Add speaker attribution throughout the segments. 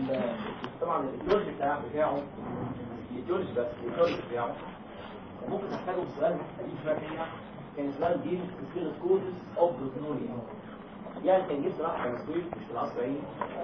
Speaker 1: ال- طبعا الايديولوجي بتاع بتاعه الايديولوجي بس الايديولوجي بتاعه ممكن نحتاجه في سؤال قديم شويه كده كان سؤال دي تسكيل كودز اوف بروتونوريا يعني كان جه صراحه كان سويف مش في العصر العيني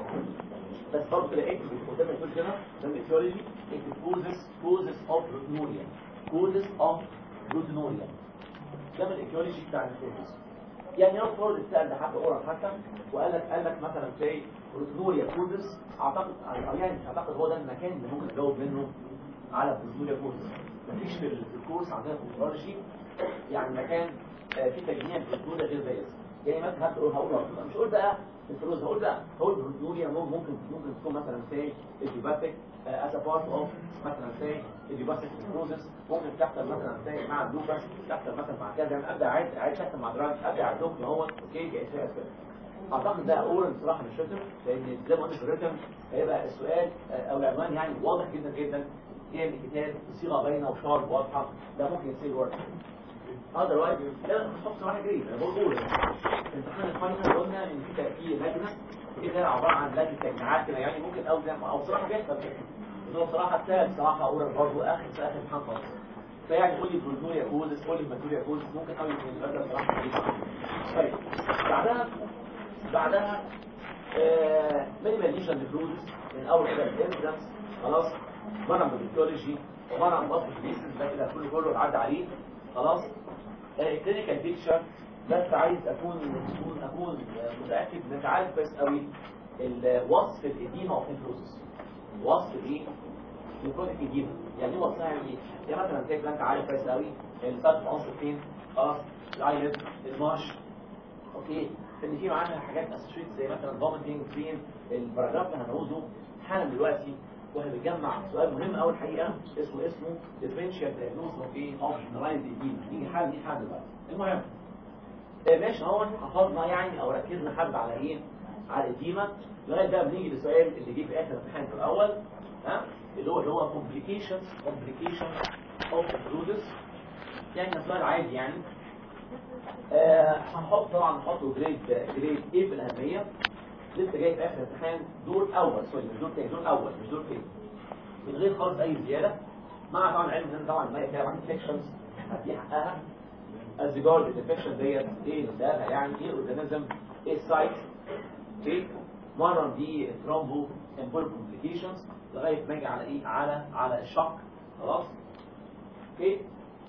Speaker 1: بس برضه كده اكتب قدام الكود كده قدام الايديولوجي اكتب كودز كودز اوف بروتونوريا كودز اوف بروتونوريا ده من الايديولوجي بتاع الكودز يعني لو فرض السؤال ده حتى اورال حتى وقال لك قال لك مثلا زي بروتونوريا كودز اعتقد أو يعني مش اعتقد هو ده المكان اللي ممكن تجاوب منه على بروتونوريا كودز مفيش في الكورس عندنا في البيولوجي يعني مكان آه، فيه تجميع بروتونوريا غير بارز يعني مثلا هتقول هقول مش هقول بقى الفلوس هقول بقى هقول بروتونوريا ممكن ممكن تكون مثلا سي ايديوباثيك as a part of مثلا سي ايديوباثيك سكلوزس ممكن تحصل مثلا سي مع اللوبس تحصل مثلا مع كذا يعني ابدا عايز عايز احسن مع دراج ابدا على الدكتور هو اوكي كاس كده اعتقد ده اول بصراحه مش رتم لان زي ما قلت في الرتم هيبقى السؤال آه، او العنوان يعني واضح جدا جدا هي الكتاب بصيغه باينه وشارب واضحه ده ممكن يصير ورد اذروايز لا خط صراحه جريء انا بقول اول امتحان الفاينل قلنا ان في تركيب لجنه كده عباره عن لجنه تجميعات كده يعني ممكن او زي ما او بصراحه بيحصل كده ان هو بصراحه الثالث بصراحه اول برضه اخر في اخر امتحان خالص فيعني قول لي بروتوريا كوزس قول لي ماتوريا كوزس ممكن قوي يكون الغدا بصراحه جريء. طيب بعدها بعدها مينيمال ليجن نفروزس من اول كده الانفلانس خلاص مره من البيولوجي ومره عن بطن البيسز ده كده كله كله عدى عليه خلاص كلينيكال بيكتشر بس عايز اكون اكون اكون متاكد انك عارف بس قوي الوصف الاديمه اوف نفروزس وصف الايه نفروتيك اديمه يعني ايه وصفها يعني ايه يعني مثلا زي ما انت عارف كويس قوي السبب عنصر فين خلاص الايلت المارش اوكي ان في معانا حاجات اسوشيت زي مثلا فوميتنج فين الباراجراف اللي هنعوزه حالا دلوقتي واحنا بنجمع سؤال مهم قوي الحقيقه اسمه اسمه differential diagnosis of ايه of generalized edema نيجي حالا دي حالا دلوقتي المهم آه، ماشي اهو حفظنا يعني او ركزنا حبه على ايه على الاديمه لغايه بقى بنيجي للسؤال اللي جه في اخر الامتحان في الاول ها اللي هو اللي هو complications complications of bruises يعني ده سؤال عادي يعني آه، هنحط طبعا نحطه جريد جريد ايه في الاهميه لسه جاي في اخر الامتحان دور اول سوري مش دور تاني دور اول مش دور تاني من غير خالص اي زياده مع طبعا علم ان طبعا ما كده عن انفكشنز هدي حقها الزجاج الانفكشن ديت ايه اللي سالها يعني ايه الاورجانيزم ايه السايت اوكي مره دي ترومبو امبول كومبليكيشنز لغايه ما اجي على ايه على على الشق خلاص اوكي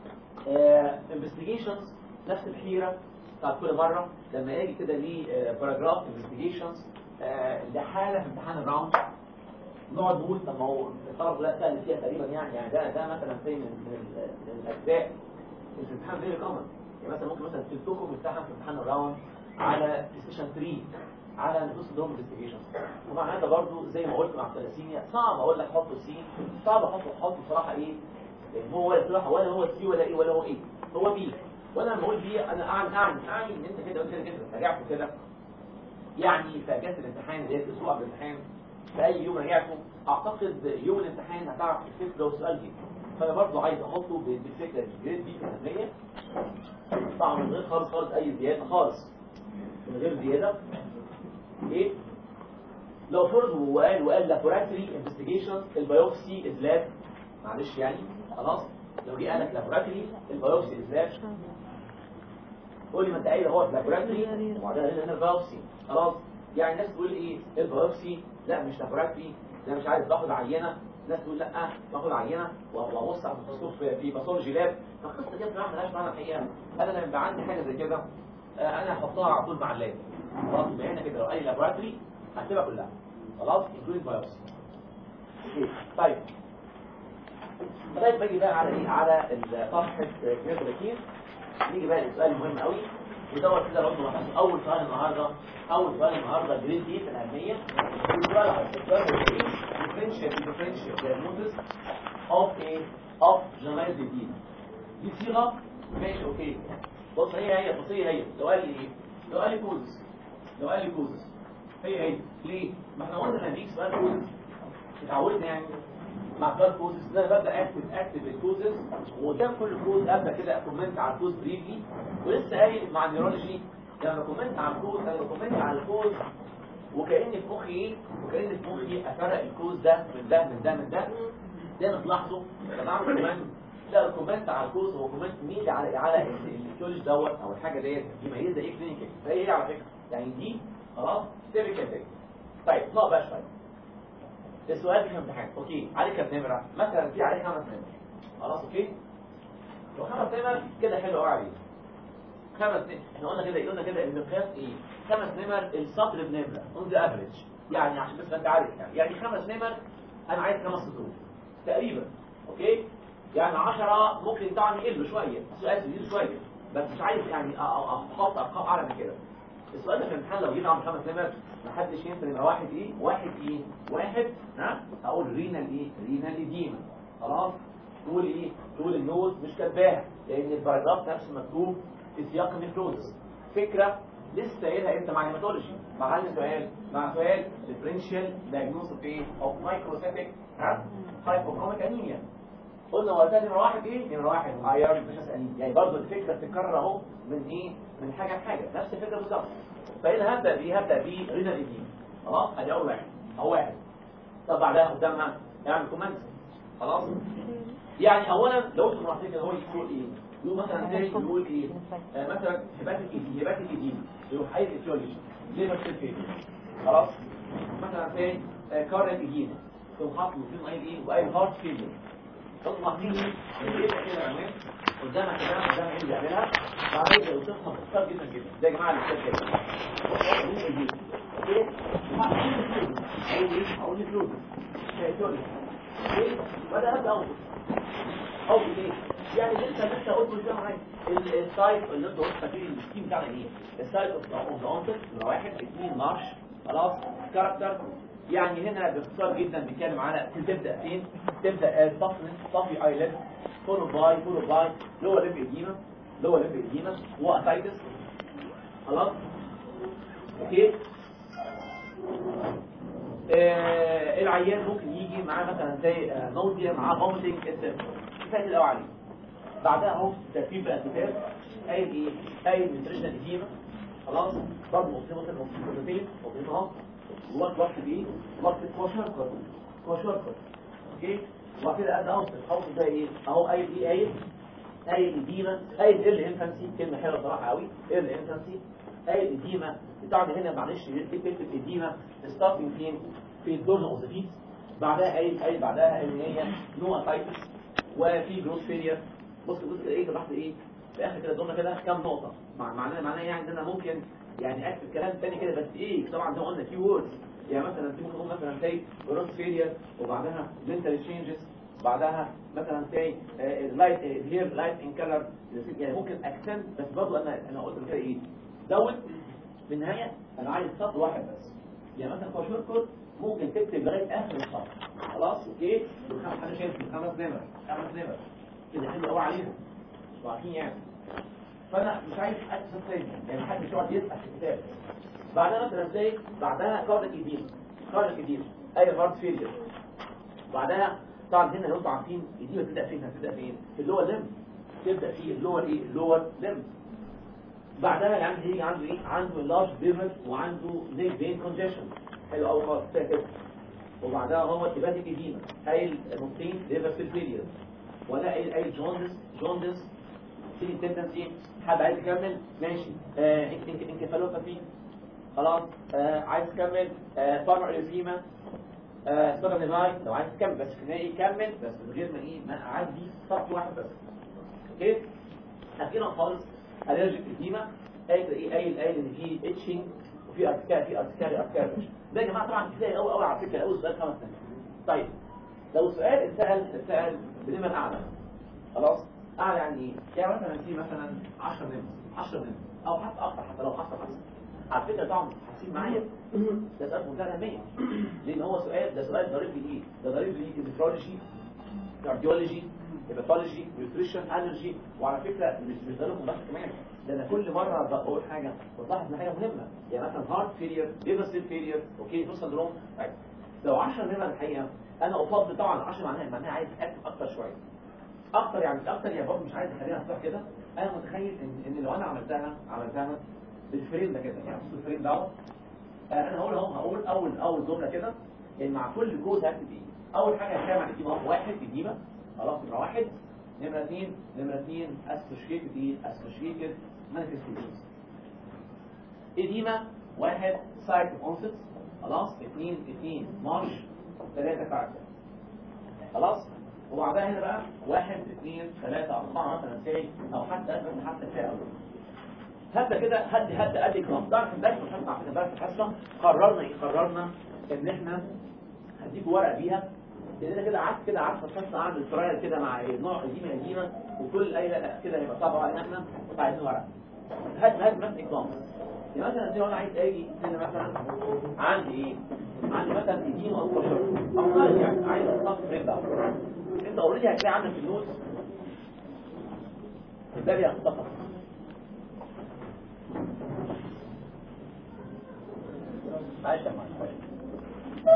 Speaker 1: انفستيجيشنز نفس الحيرة بتاعت كل مرة لما يجي كده ليه باراجراف انفستيجيشنز لحالة في امتحان الراوند نقعد نقول طب ما هو الطلب لا سهل فيها تقريبا يعني يعني ده ده مثلا زي من من, ال- من الاجزاء اللي في الامتحان فيري كومن يعني مثلا ممكن مثلا تلتكم امتحان في امتحان الراوند على سيشن 3 على نصوص دوم انفستيجيشنز طبعا هذا برضو زي ما قلت مع الثلاثينيا صعب اقول لك حطه سي صعب احطه احطه بصراحه ايه لان هو ولا بصراحه ولا هو سي ولا ايه ولا هو ايه هو بي وانا لما اقول بي انا اعني اعني اعني ان انت كده قلت كده كده رجعته كده يعني في اجازه الامتحان اللي هي في اسبوع قبل الامتحان في اي يوم رجعته اعتقد يوم الامتحان هتعرف تفتكر لو السؤال جه فانا برضه عايز احطه ب- بالفكره دي جريد بي في الاهميه طبعا من غير خالص خالص اي زياده خالص من غير زياده ايه لو فرض وقال وقال لابوراتوري انفستيجيشن البيوبسي از لاب معلش يعني خلاص لو جه قال لك لابوراتوري البيوبسي از لاب قول لي ما انت قايل اهو لابوراتوري وبعدين هنا هنا البيوبسي خلاص يعني الناس تقول ايه البيوبسي لا مش لابوراتوري لا مش عارف باخد عينه ناس تقول لا باخد عينه وابص على الميكروسكوب في في باثولوجي لاب فالقصه دي بصراحه مالهاش معنى الحقيقه انا لما يبقى عندي حاجه زي كده آه، انا هحطها على طول مع اللاب خلاص يبقى هنا كده لو اي لابوراتوري هكتبها كلها خلاص انكلود بايوبسي اوكي طيب لغايه ما اجي بقى على ايه على ال- صفحه كرياتين نيجي بقى للسؤال المهم قوي ودور كده برضه لاحظت اول سؤال النهارده اول سؤال النهارده جريد ايه في الاهميه والسؤال على السؤال هو ايه differential differential diagnosis of a of generalized disease دي صيغه ماشي اوكي بص هي هي بص هي هي لو قال لي ايه لو قال لي كوزس لو قال لي كوزس هي هي ليه ما احنا قلنا هنديك سؤال كوزس اتعودنا يعني مع بلاد كوزس ده ببدا اكتب اكتب الكوزس وقدام كل كوز ابدا كده اكومنت على الكوز بريفلي ولسه قايل مع النيورولوجي لما كومنت على الكوز انا بكومنت على الكوز وكأن في مخي ايه وكأن في مخي افرق الكوز ده من ده من ده من ده ده تلاحظوا لما اعمل كومنت لا الكومنت على الكوز هو كومنت مين على على الكولج دوت او الحاجه ديت يميزها ايه كلينيكال فهي ايه على فكره يعني دي خلاص تيبيكال دي طيب نقف بقى شويه السؤال في امتحان اوكي عليك كام نمره مثلا في عليك خمس نمر خلاص اوكي لو خمس نمر كده حلو قوي عليك خمس نمر احنا قلنا كده قلنا كده المقياس ايه خمس نمر السطر بنمره اون ذا افريج يعني عشان بس ما انت عارف يعني يعني خمس نمر انا عايز خمس سطور تقريبا اوكي يعني 10 ممكن طبعا يقل شويه السؤال يزيد شويه بس مش عايز يعني أ- أ- احط ارقام اعلى من كده السؤال ده في الامتحان لو جينا عند خمس نمر محدش ينفع يبقى واحد ايه واحد ايه واحد ها اقول رينال ايه رينال ايديما خلاص تقول ايه تقول النوز مش كاتباها لان الباراجراف نفسه مكتوب في سياق النفروز فكره لسه قايلها انت مع هيماتولوجي مع هل سؤال مع سؤال ديفرنشال دايجنوز اوف ايه اوف مايكروسيتك ها هايبوكروميك انيميا قلنا وقتها نمرة واحد ايه؟ نمرة واحد ايرون مش اسألين يعني برضه الفكرة بتتكرر اهو من ايه؟ من حاجة لحاجة نفس الفكرة بالظبط فهنا هبدأ بيه هبدأ بيه رينا الايدين خلاص ادي اول واحد اهو واحد طب بعدها قدامها اعمل كومنت خلاص يعني اولا لو انتوا ملاحظين كده هو يقول ايه؟ يقول مثلا زي يقول ايه؟ آه مثلا هباتيك ايدين هباتيك ايدين يروح عايز ايتيولوجي ليه ما فين خلاص مثلا زي كارنت ايدين تقوم حاطط فيهم اي ايه؟ واي هارت فيلير تطلع فيه يبقى كده يعني قدامك كده قدام عين بيعملها بعدين لو تصحى بتختار جدا جدا ده يا جماعه اللي كده كده اوكي اقول ايه اقول فلوس اوكي بدأ ابدا اول اول ايه يعني لسه لسه قلت زي ما عايز السايت اللي انت قلت فاكرين السكيم بتاعنا ايه السايت اوف ذا اونتر واحد اثنين مارش خلاص كاركتر يعني هنا باختصار جدا بنتكلم على تبدا فين تبدا طفل طفي ايلت فولو باي فولو باي لور ليب اديما لور ليب اديما واسايتس خلاص اوكي آه العيان ممكن يجي معاه مثلا زي آه نوزيا معاه فوميتنج فات الاول عليه بعدها اهو ترتيب بقى كتاب قايل ايه قايل نيوتريشن اديما خلاص برضه مصيبه المصيبتين مصيبه اهو وقت وقت ايه وقت كوشركر كوشركر اوكي وبعد كده ادي اوصل اوصل ده ايه اهو قايل ايه قايل قايل اديما قايل ال انفانسي كلمه حلوه صراحه قوي ال انفانسي قايل اديما بتاعنا هنا معلش كلمه اديما ستارتنج فين في الدورن اوف ذا فيت بعدها قايل قايل بعدها ان هي نو اسايتس وفي جروس فيلير بص بص كده ايه تحت ايه في اخر كده ضمن كده كام نقطه مع معناه معناه يعني ان انا ممكن يعني اكتب كلام تاني كده بس ايه طبعا زي ما قلنا كي ووردز يعني مثلا في ممكن مثلا زي جروس فيلير وبعدها منتال تشينجز بعدها مثلا زي لايت هير لايت ان كلر يعني ممكن اكسنت بس برضه انا انا قلت كده ايه دوت في النهايه انا عايز سطر واحد بس يعني مثلا فور شورت كود ممكن تكتب لغايه اخر السطر خلاص اوكي خمس حاجه شايف خمس نمر خمس نمر كده حلو قوي عليهم مش عارفين يعني فانا مش عايز اكتب تاني يعني محدش يقعد يسال في الكتاب بعدها مثلا ازاي بعدها كارد جديد كارد جديد اي هارد فيلير بعدها طبعا هنا لو انتوا عارفين دي بتبدا فين هتبدا فين في اللور ليم تبدا في اللور ايه اللور ليم بعدها العيان هيجي عنده ايه عنده لارج بيفر وعنده نيك فين كونجيشن حلو قوي خالص كده وبعدها هو هيباتيك ايديما قايل نقطتين ليفر في الفيلير ولا قايل قايل جوندس جوندس في تندنسي حد عايز يكمل ماشي آه انكفالوباثي خلاص آه عايز تكمل آه طالع الفيما آه صدر نيفاي لو عايز تكمل بس في النهاية كمل بس من غير ما ايه ما اعدي سطر واحد بس اوكي اخيرا خالص الرجيك اديما قايل ايه قايل قايل ان في اتشنج وفي ارتكار في ارتكار ارتكار ده يا جماعه طبعا كفايه قوي قوي على فكره اول سؤال خمس سنين طيب لو سؤال اتسال اتسال بنمر اعلى خلاص اعلى يعني ايه يعني مثلا في مثلا 10 نمر 10 نمر او حتى اكتر حتى لو 10 حتى على فكره طبعا حاسين معايا ده سؤال منتهى الاهميه لان هو سؤال ده سؤال ضريب لي ايه ده ضريب لي النفرولوجي كارديولوجي هيباتولوجي نيوتريشن الرجي وعلى فكره مش مش ضريبهم بس كمان ده انا كل مره بقول حاجه بلاحظ ان حاجه مهمه يعني مثلا هارت فيلير ليفر سيل فيلير اوكي نص سندروم طيب لو 10 نمر الحقيقه انا افضل طبعا 10 معناها معناها عايز اكتب اكتر شويه اكتر يعني اكتر يعني برضه مش عايز اخليها مفتوح كده انا متخيل ان, إن لو انا عملتها عملتها بالفريم ده كده يعني بص الفريم دوت آه، انا هقول اهو هقول اول اول جمله كده ان مع كل كود هكتب ايه اول حاجه هتكلم عن الديما واحد الديما خلاص نمره واحد نمره اثنين نمره اثنين اسوشيتد ايه اسوشيتد مانيفستيشنز اديما واحد سايت اونست خلاص اثنين اثنين مارش ثلاثة كاركتر خلاص وبعدها هنا بقى واحد اثنين ثلاثة أربعة مثلا سي أو حتى أكثر حتى سي أول هبدا كده هدي هدي ادي كلام تعرف الدرس الحصه عارفين الدرس الحصه قررنا ايه قررنا ان احنا هديكوا ورقه بيها لان كده قعدت كده قعدت فكرت اعمل ترايل كده مع نوع قديمه قديمه وكل الايه كده هيبقى صعب علينا احنا عايزين ورقه هات هات مثلا اكزامبل يعني مثلا دي انا عايز اجي هنا مثلا عندي ايه عندي مثلا قديمه او كشر افترض يعني عايز اصنف فريم بقى انت اوريدي هتلاقي عندك في النوت ده بيختصر معلش يا معلم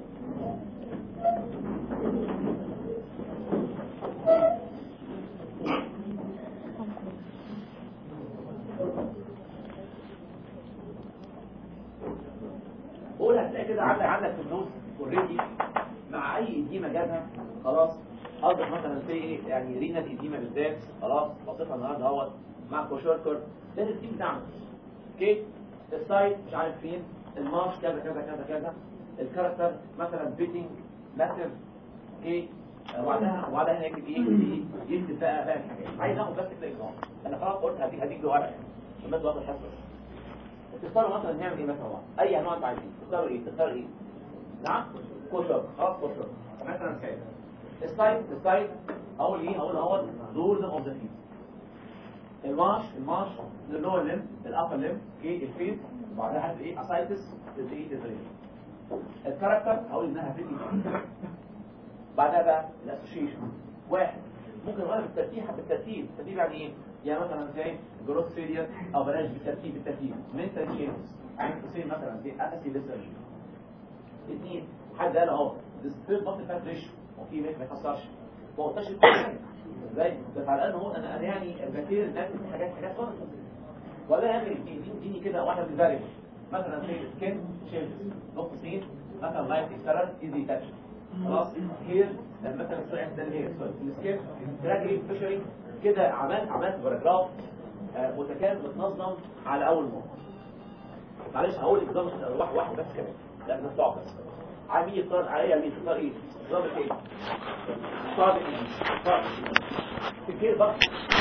Speaker 1: قول هتلاقي كده عندك عندك في النص اوريدي مع اي اديمه جابها خلاص قصدك مثلا في ايه يعني رينا الاديمه بالذات خلاص وصفها النهارده اهوت مع كوشوركر ده التيم بتاعنا اوكي السايت مش عارف فين المارش كذا كذا كذا كذا الكاركتر مثلا بيتنج ماسيف اوكي وبعدها وبعدها هنا يكتب ايه يكتب ايه يكتب بقى بقى الحاجات عايز اخد بس كده اجرام انا خلاص قلت هديك هديك له ورقه عشان بس واخد الحصه تختاروا مثلا نعمل ايه مثلا اي انواع انتوا عايزين تختاروا ايه تختاروا ايه نعم كوشر خلاص كوشر مثلا كده السايت السايت اقول ايه اقول اهوت دورز اوف ذا فيس المارش المارش اللور ليم الابر ليم اوكي الفيس وبعدها هات ايه اسايتس الايه تدريب الكاركتر هقول انها فيدي بعدها بقى الاسوشيشن واحد ممكن نغير بالترتيب بالترتيب الترتيب يعني ايه يعني مثلا زي جروث فيلير او بلاش بالترتيب بالترتيب منتال تشينجز عين تصير مثلا زي ابسي ليسرجي اثنين حد قال اهو ديسبير بطل فات ريشيو وفي ما يخسرش ما قلتش ازاي بس على الاقل هو انا انا يعني بكير الناس في حاجات حاجات غلط ولا يا اخي اديني اديني كده واحده من الفاريبل مثلا زي سكين تشينجز نص سين مثلا لايت اكسترال ايزي تاتش خلاص هير مثلا السرعه ده الهير السكين تراجري فيشري كده عملت عملت باراجراف آه، متكامل متنظم على اول مره معلش هقول اكزام واحد واحد بس كمان لا نطلع بس عميل يختار عليا مين يختار ايه نظام ايه صادق ايه صادق كتير بقى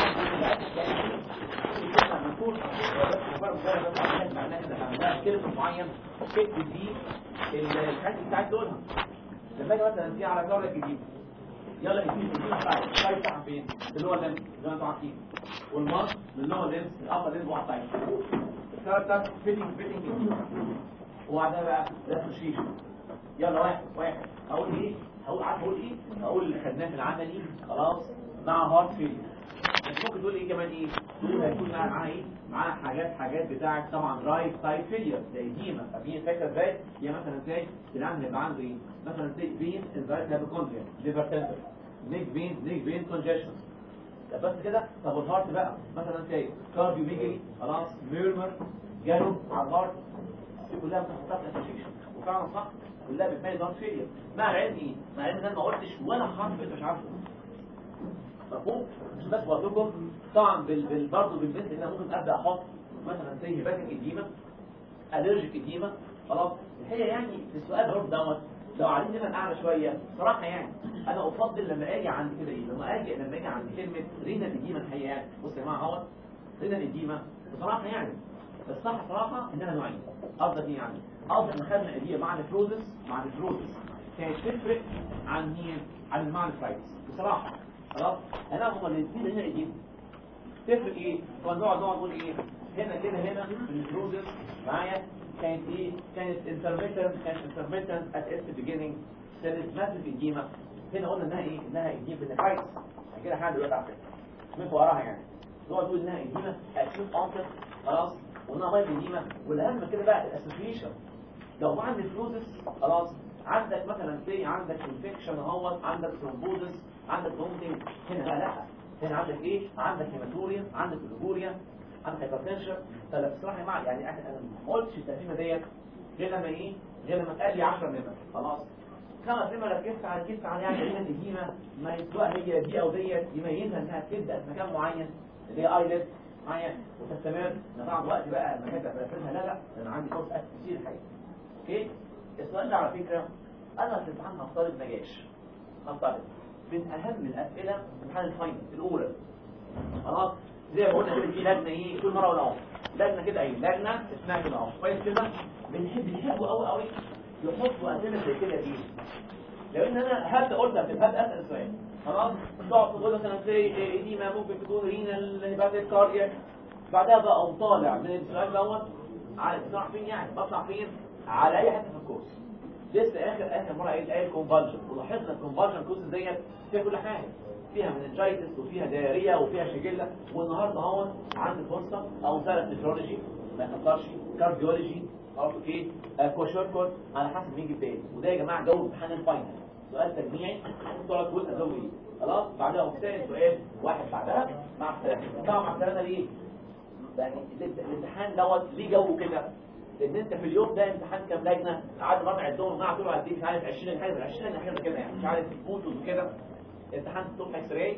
Speaker 1: كلمة معين تكتب دي الحاجات اللي عايز تقولها لما اجي مثلا دي على جولة جديدة يلا اديني اديني بتاعي السايد بتاعها فين اللي هو اللينس زي ما انتوا عارفين والمارك اللي هو اللينس الابر لينس وعلى السايد الكاركتر فيتنج فيتنج وبعدها بقى الاسوشيشن يلا واحد واحد هقول ايه هقول عارف هقول ايه هقول اللي خدناه في العملي خلاص مع هارت فيلير بس ممكن تقول ايه كمان ايه تقول هيكون معاها معاها ايه معاها حاجات حاجات بتاعه طبعا رايت سايد فيلير زي ديما فاهمين الفكره ازاي هي مثلا ازاي العمل هيبقى عنده ايه مثلا زي فين الفيروس هيبوكوندريا ليفر تندر نيك فين نيك فين كونجكشن بس كده طب والهارت بقى مثلا زي كارديو ميجري خلاص ميرمر جالو على الهارت دي كلها بتحطها في الاسوشيشن وفعلا صح كلها بتبين دارت فيلير مع العلم ايه مع العلم ان انا ما قلتش ولا حرف انت مش عارفه مفهوم بس بقول لكم طبعا بال بال برضه بالبنت ان انا ممكن ابدا احط مثلا زي هيباتيك اديمه الرجيك اديمه خلاص الحقيقه يعني في السؤال برضه دوت لو عايزين نبقى اعلى شويه صراحه يعني انا افضل لما اجي عند كده ايه لما اجي لما اجي عند كلمه رينا الاديمه الحقيقه يعني بص يا جماعه اهوت رينا الاديمه بصراحه يعني الصح صراحه انها نوعين افضل ايه يعني افضل ما خدنا اديه مع الفروزس مع الفروزس كانت تفرق عن مين عن المعنى الفايتس بصراحه خلاص انا هم الاثنين هنا اديه تفرق ايه نقعد نقعد نقول ايه هنا كده هنا في الفروزس معايا كانت ايه كانت intermittent كانت intermittent at its beginning كانت massive edema هنا قلنا انها ايه انها edema بتفايتس كده حاجه دلوقتي على فكره من وراها يعني نقعد نقول انها edema acute onset خلاص وانها ميه edema والاهم من كده بقى الاسوشيشن لو ما عندك فلوزس خلاص عندك مثلا زي عندك انفكشن اهوت عندك ثرومبوزس عندك فومتنج هنا بقى لا هنا عندك ايه عندك هيماتوريا عندك لوبوريا عندك هايبرتنشن فلا بصراحه مع يعني احنا انا ما قلتش التقسيمه ديت غير لما ايه غير لما تقلي 10 نمر خلاص خمس نمر ركزت على كيس على يعني هنا الهيمه ما سواء هي دي او ديت يميزها انها تبدا في مكان معين اللي هي ايلت معين وتستمر انا بعد وقت بقى لما كنت بقفلها لا لا انا عندي فرص كتير الحقيقه اوكي السؤال ده على فكره انا في الامتحان هفترض ما جاش هفترض من اهم الاسئله في امتحان الفاينل الاولى خلاص زي ما قلنا كده في لجنه ايه كل مره ولا عمر لجنه كده ايه لجنه اسمها كده اهو كويس كده بنحب نحبه قوي قوي يحطوا اسئله زي كده دي لان انا هبدا قلت هبدا اسال السؤال خلاص تقعد تقول مثلا زي دي ما ممكن تكون رينال هيباتيك كاردياك بعدها بقى اقوم طالع من السؤال دوت على بطلع فين يعني بطلع فين على اي حته في الكورس لسه اخر اخر مره قايل قايل كونفالجن ولاحظنا الكونفالجن كورس ديت فيها كل حاجه فيها مننجايتس وفيها دايريا وفيها شجله والنهارده اهو عندي فرصه او سنه نفرولوجي ما يخسرش كارديولوجي اوكي كوشوركور على حسب مين جبت وده يا جماعه جو امتحان الفاينل سؤال تجميعي تقعد تقول ازوي ايه خلاص بعدها قمت سؤال واحد بعدها مع السلامه طبعا مع السلامه ليه يعني الامتحان دوت ليه جو كده لان انت في اليوم ده امتحان كام لجنه قعدنا مره نعدهم مع طول قد ايه مش عارف 20 حاجه 20 حاجه كده يعني مش عارف فوتوز وكده امتحان الصبح اكس راي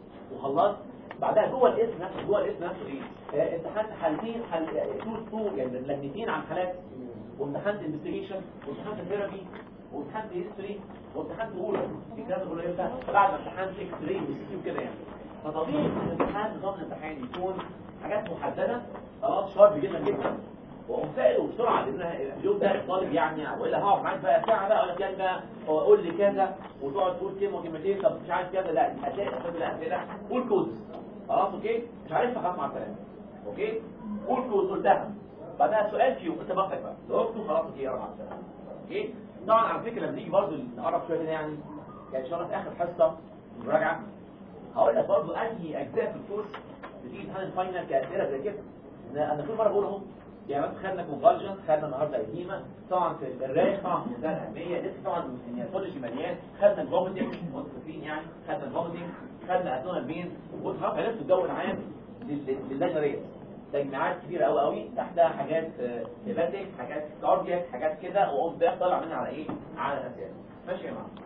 Speaker 1: وخلصت بعدها جوه الاسم نفسه جوه الاسم نفسه ايه آه، امتحان حالتين حل تو تو يعني لجنتين عن حالات وامتحان انفستيجيشن وامتحان ثيرابي وامتحان هيستوري وامتحان اولى الكلام ده كله امتى بعد امتحان اكس راي وسي كده يعني فطبيعي ان الامتحان نظام الامتحان يكون حاجات محدده خلاص شارب جدا جدا واقوم سائله بسرعه لان اليوم ده الطالب يعني والا هقعد معاك بقى ساعه بقى اقول لك يعني بقى هو قول لي كذا وتقعد تقول كلمه وكلمتين طب مش عارف كذا لا هتلاقي اسئله الاسئله قول كود خلاص اوكي مش عارف خلاص مع السلامه اوكي قول كود قلتها بعدها سؤال فيهم انت براحتك بقى جاوبته خلاص اوكي يلا مع السلامه اوكي طبعا على فكره لما نيجي برضه نقرب شويه كده يعني يعني ان شاء الله في اخر حصه مراجعه هقول لك برضه انهي اجزاء في الكورس بتيجي امتحان الفاينل كاسئله زي كده انا أنا كل مره بقول اهو يعني مثلا خدنا كونفالجن خدنا النهارده اديمه طبعا في الرايق طبعا في الميزان الاهميه لسه طبعا النياتولوجي مليان خدنا الفوميتنج وانتم فاكرين يعني خدنا الفوميتنج خدنا اتونا البين وخلاص عرفت الجو العام لل- للجنه ديت تجميعات كبيره قوي قوي تحتها حاجات هيباتيك حاجات كاردياك حاجات كده وقوم ده طالع منها على ايه على الاسئله ماشي يا جماعه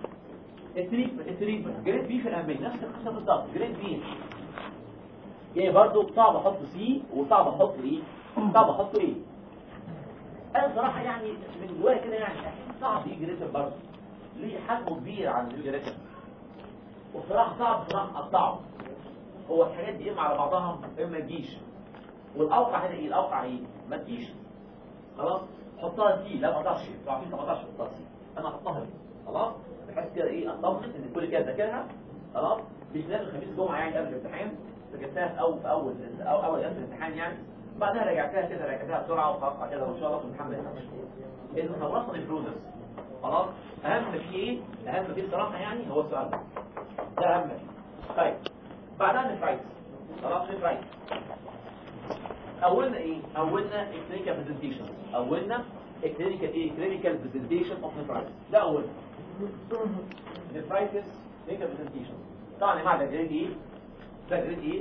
Speaker 1: التريتمنت التريتمنت جريد بي في الاهميه نفس القصه بالظبط جريد بي يعني برضه صعب احط سي وصعب احط ايه صعب احط ايه انا بصراحه يعني من جوايا كده يعني صعب يجي ريتم برضه ليه حجمه كبير عن يجي ريتم وبصراحه صعب بصراحه اقطعه هو الحاجات دي اما على بعضها اما ما تجيش والاوقع هنا ايه الاوقع ايه ما تجيش خلاص حطها سي لا ما اقدرش انتوا عارفين ما اقدرش احطها سي انا احطها دي خلاص بحيث كده ايه اطمن ان كل كده ذاكرها خلاص مش لازم الخميس جمعه يعني قبل الامتحان ذاكرتها في اول في اول أو اول ايام الامتحان يعني بعدها رجعتها كده رجعتها بسرعه وخلاص كده وان شاء الله الامتحان ما يتعبش ان خلصنا البروسس خلاص اهم في ايه اهم في الصراحه يعني هو السؤال ده ده اهم فيه طيب بعدها نفرايت خلاص نفرايت اولنا ايه اولنا الكلينيكال برزنتيشن اولنا الكلينيكال ايه كلينيكال برزنتيشن اوف نفرايتس ده اولنا نفرايتس كلينيكال برزنتيشن طبعا يا جماعه ده جريد ايه ده جريد ايه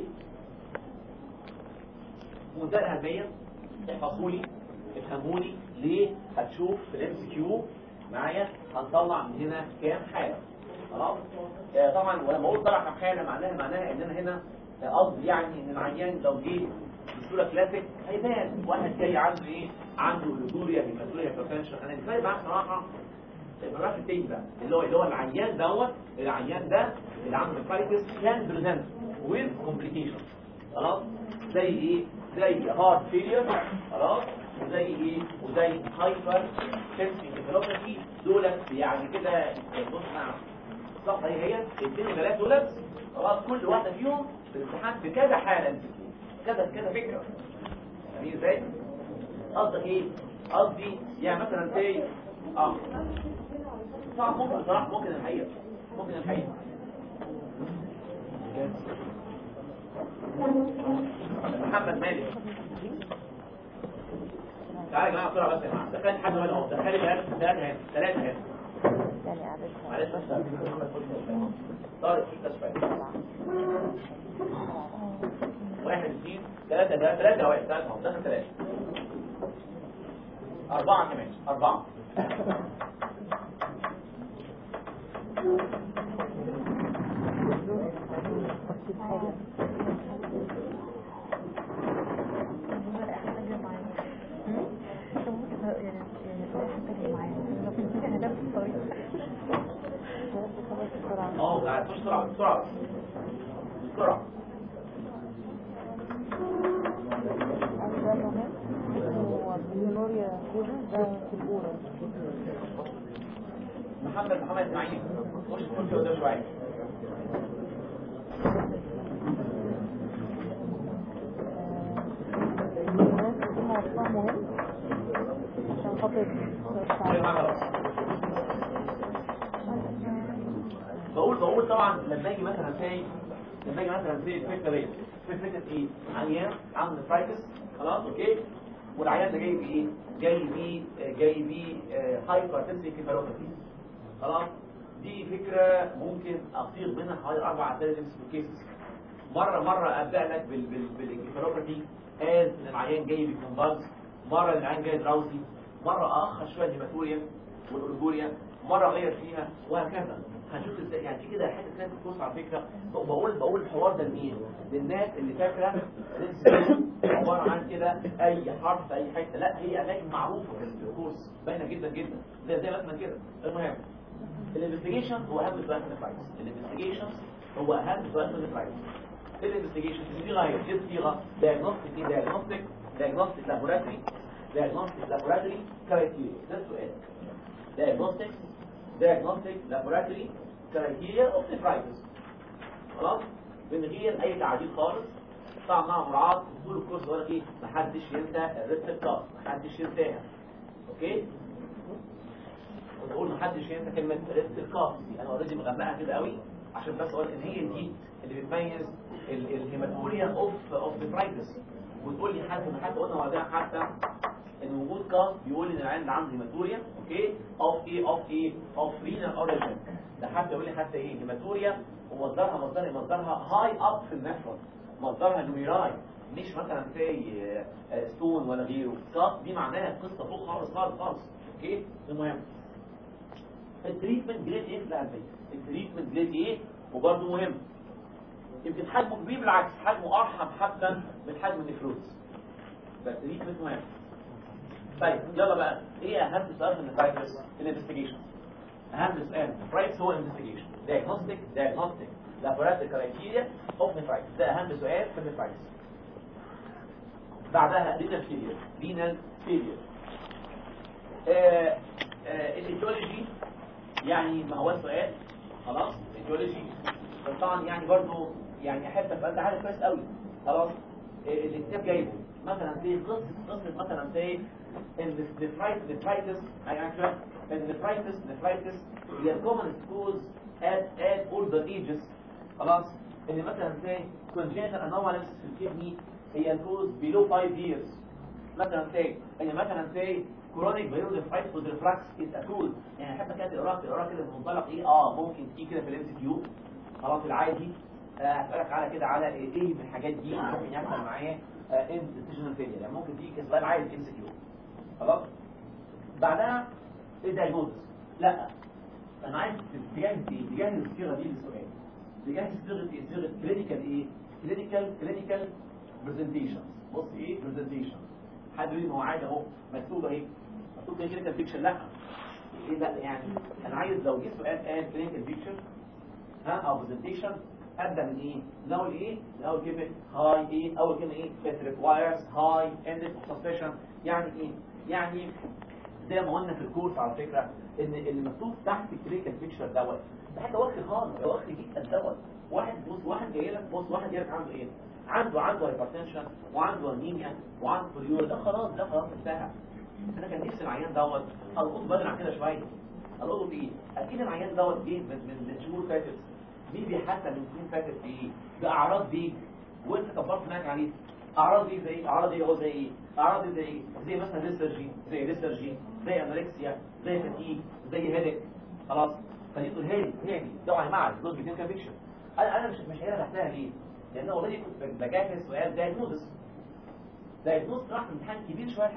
Speaker 1: وده الاهميه احفظوا لي افهموا لي ليه هتشوف في الام سي كيو معايا هنطلع من هنا كام حاله خلاص آه طبعا ولما اقول طلع كام حاله معناها معناها ان انا هنا آه، قصدي يعني ان العيان لو جه بصوره كلاسيك هيبان واحد جاي عنده ايه عنده لودوريا هيماتوريا هيبرتنشن انا ازاي بقى صراحه الجراف التاني بقى اللي هو اللي هو العيان دوت العيان ده اللي عنده فايتس كان بريزنت ويز كومبليكيشن خلاص زي ايه زي هارت فيلير خلاص وزي ايه وزي هايبر سنسيتيفيتي دولت يعني كده بص معايا صح هي هي الاثنين وثلاث دولت خلاص كل واحده فيهم في الامتحان بكذا حاله انت كذا كذا فكره يعني ازاي قصدك ايه قصدي يعني مثلا زي اه صح ممكن صراحه ممكن الحقيقه ممكن الحقيقه محمد مالك تعالى يا جماعه بسرعه بس يا جماعه دخلت حد هنا اهو دخلت ثلاثه ثلاثه هنا ثلاثه هنا
Speaker 2: يعني عدد
Speaker 1: معلش طارق في تشفى واحد اثنين ثلاثة ثلاثة ثلاثة واحد ثلاثة اهو دخل ثلاثة أربعة كمان أربعة اه تعال خش بسرعة بسرعة بسرعة
Speaker 2: اليونوريا كوزا ده في الأولى
Speaker 1: محمد محمد اسماعيل خش خش قدام شوية
Speaker 2: الناس دي موضوع مهم عشان خاطر
Speaker 1: خلي معانا بس. بقول بقول طبعا لما اجي مثلا ساي لما اجي مثلا ساي الفكره دي فكره ايه عيان عنده نفرايتس خلاص اوكي والعيان ده جاي بايه جاي بيه جاي بيه هايبرتنسيف كيفالوباثي خلاص دي فكره ممكن اصيغ منها حوالي اربع انتليجنس كيسز مره مره ابدا لك بال بال بالانكفالوباثي قال ان العيان جاي بكونفالس مره ان العيان جاي دراوسي مره اخر شويه الهيماتوريا والاورجوريا مره غير فيها وهكذا هنشوف ازاي يعني دي كده حته كده في الكورس على فكره بقول بقول الحوار ده لمين؟ للناس اللي فاكره الانسان عباره عن كده اي حرف في اي حته لا هي اماكن معروفه في الكورس باينه جدا جدا زي زي مثلا كده المهم الانفستيجيشن هو اهم سؤال في الفايتس الانفستيجيشن هو اهم سؤال في الفايتس الانفستيجيشن الصيغه هي ايه الصيغه دايجنوستيك ايه دايجنوستيك دايجنوستيك لابوراتوري دايجنوستيك لابوراتوري كرايتيريا ده السؤال دايجنوستيك دايجنوستيك لابوراتوري كرايتيريا اوف نفرايتس خلاص من غير اي تعديل خالص طبعا مع مراعاه طول الكورس بقول لك ايه محدش ينسى الريست كاس محدش ينساها اوكي بقول محدش ينسى كلمه ريست الكاس دي انا اوريدي مغمقها كده قوي عشان بس اقول ان هي دي اللي بتميز ال- الهيماتوريا اوف اوف نفرايتس وتقول لي حد من حتى قلنا وبعدها حتى ان وجود كاس بيقول ان العيان ده عنده هيماتوريا اوكي اوف ايه اوف ايه اوف رينال اوريجن ده حتى يقول لي حتى ايه هيماتوريا ومصدرها مصدر مصدرها هاي اب في النفرون مصدرها نويراي مش مثلا زي ستون ولا غيره كاس دي معناها قصه فوق خالص خالص خالص اوكي المهم التريتمنت جريد ايه في القلبيه التريتمنت جريد ايه وبرده مهم يمكن حجمه كبير بالعكس حجمه ارحم حتى من حجم النفروز فالتريتمنت مهم طيب يلا بقى ايه اهم سؤال في النفرايتس الانفستيجيشن اهم سؤال النفرايتس هو الانفستيجيشن دايجنوستيك دايجنوستيك لابوراتوري كرايتيريا اوف نفرايتس ده اهم سؤال في النفرايتس بعدها رينال فيلير رينال فيلير الايديولوجي يعني ما هو السؤال خلاص الايديولوجي بس طبعا يعني برضو يعني احب ابقى انت عارف كويس قوي خلاص إيه الكتاب جايبه مثلا زي قصه قصه مثلا زي النفرايتس يعني النفرايتس نفرايتس هي commonest cause at at older ages خلاص ان مثلا زي congenital anomalies في الكدني هي الكوز below 5 years مثلا زي ان مثلا زي chronic pyelonephritis with reflux is a cause يعني احب كده تقراها تقراها كده بمنطلق ايه اه ممكن تيجي كده في الام سي كيو خلاص العادي آه، هسألك على كده على ايه إيه من الحاجات دي ممكن يحصل معايا ان ديسيجن فيلير يعني ممكن تيجي كسبان عادي ام سي كيو خلاص بعدها الدايجنوز لا انا عايز تجهز ايه تجهز الصيغه دي للسؤال تجهز صيغه ايه صيغه كلينيكال ايه كلينيكال كلينيكال برزنتيشن بص ايه برزنتيشن حد يقول لي ما هو عادي اهو مكتوب اهي مكتوب كلينيكال بيكشر لا ايه لا يعني انا عايز لو جه سؤال قال كلينيكال بيكشر ها او برزنتيشن ابدا من ايه الاول ايه الاول كلمه هاي ايه اول كلمه ايه it requires high ended suspicion يعني ايه يعني زي ما قلنا في الكورس على فكره ان اللي مكتوب تحت الكلينيكال بيكشر دوت ده حاجه وقت خالص ده وقت جدا دوت واحد بص واحد جاي لك بص واحد جاي لك عنده ايه عنده عنده هايبرتنشن وعنده انيميا وعنده فليور ده خلاص ده خلاص انتهى انا كان نفسي العيان دوت القط بدري عن كده شويه القط ايه اكيد العيان دوت جه من من من شهور فاتت مين بيحسن من سنين فاتت بايه باعراض دي وانت كبرت هناك عليه اعراض دي زي ايه اعراض ايه هو زي ايه اعراض دي زي ايه زي مثلا ليسترجي زي ليسترجي زي انوركسيا زي فتيج زي هيدك خلاص فدي تقول هادي هادي طبعا مع الكلوز بيتين كافيكشن انا انا مش مش قايلها تحتها ليه لان انا اوريدي كنت بجهز سؤال دايجنوزس دايجنوز راح امتحان كبير شويه الحقيقه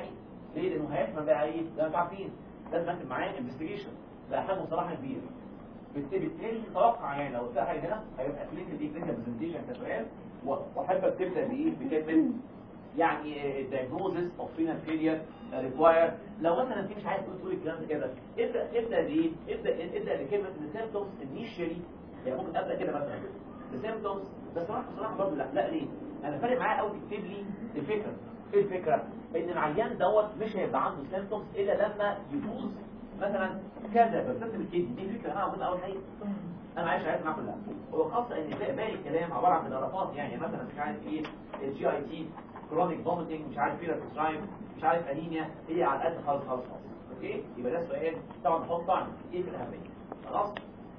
Speaker 1: ليه لانه هيشمل بقى ايه ده انتوا عارفين لازم اكتب معاه انفستيجيشن ده حاجه مصطلح كبير بالتالي تتوقع يعني لو قلت حاجه هنا هيبقى كلينيكال دي كلينيكال برزنتيشن كسؤال واحبك تبدا بايه بكلمه يعني diagnosis of renal failure require لو مثلا انت مش عايز تقول تقول الكلام ده كده ابدا ابدا بايه ابدا ابدا بكلمه ان symptoms initially يعني ممكن ابدا كده مثلا the symptoms بس صراحه بصراحه برضه لا لا ليه انا فارق معايا قوي تكتب لي الفكره ايه الفكره ان العيان دوت مش هيبقى عنده symptoms الا لما يفوز مثلا كذا بالذات الكيدي دي فكره انا عاوز اول حاجه انا عايش حياتي معاها كلها هو خاصه ان باقي باقي الكلام عباره عن مدرفات يعني مثلا مش عارف ايه الجي اي تي كرونيك فوميتنج مش عارف فيلر سترايم مش عارف انيميا هي على قد خالص خالص خالص اوكي يبقى ده سؤال طبعا نحط طعم ايه في الاهميه خلاص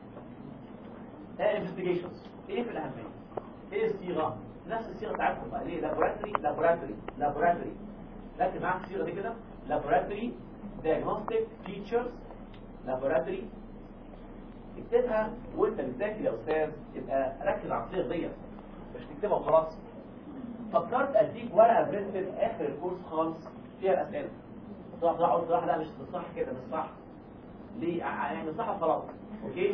Speaker 1: انفستيجيشنز ايه في الاهميه ايه الصيغه نفس الصيغه بتاعتكم بقى ليه لابوراتوري لابوراتوري لابوراتوري لكن معاك الصيغه دي كده لابوراتوري diagnostic features laboratory اكتبها وانت بتذاكر يا استاذ يبقى ركز على الصيغ ديت مش تكتبها وخلاص فكرت اديك ورقه برنتد اخر الكورس خالص فيها الاسئله صح صح قلت صح لا مش صح كده مش صح ليه يعني صح خلاص اوكي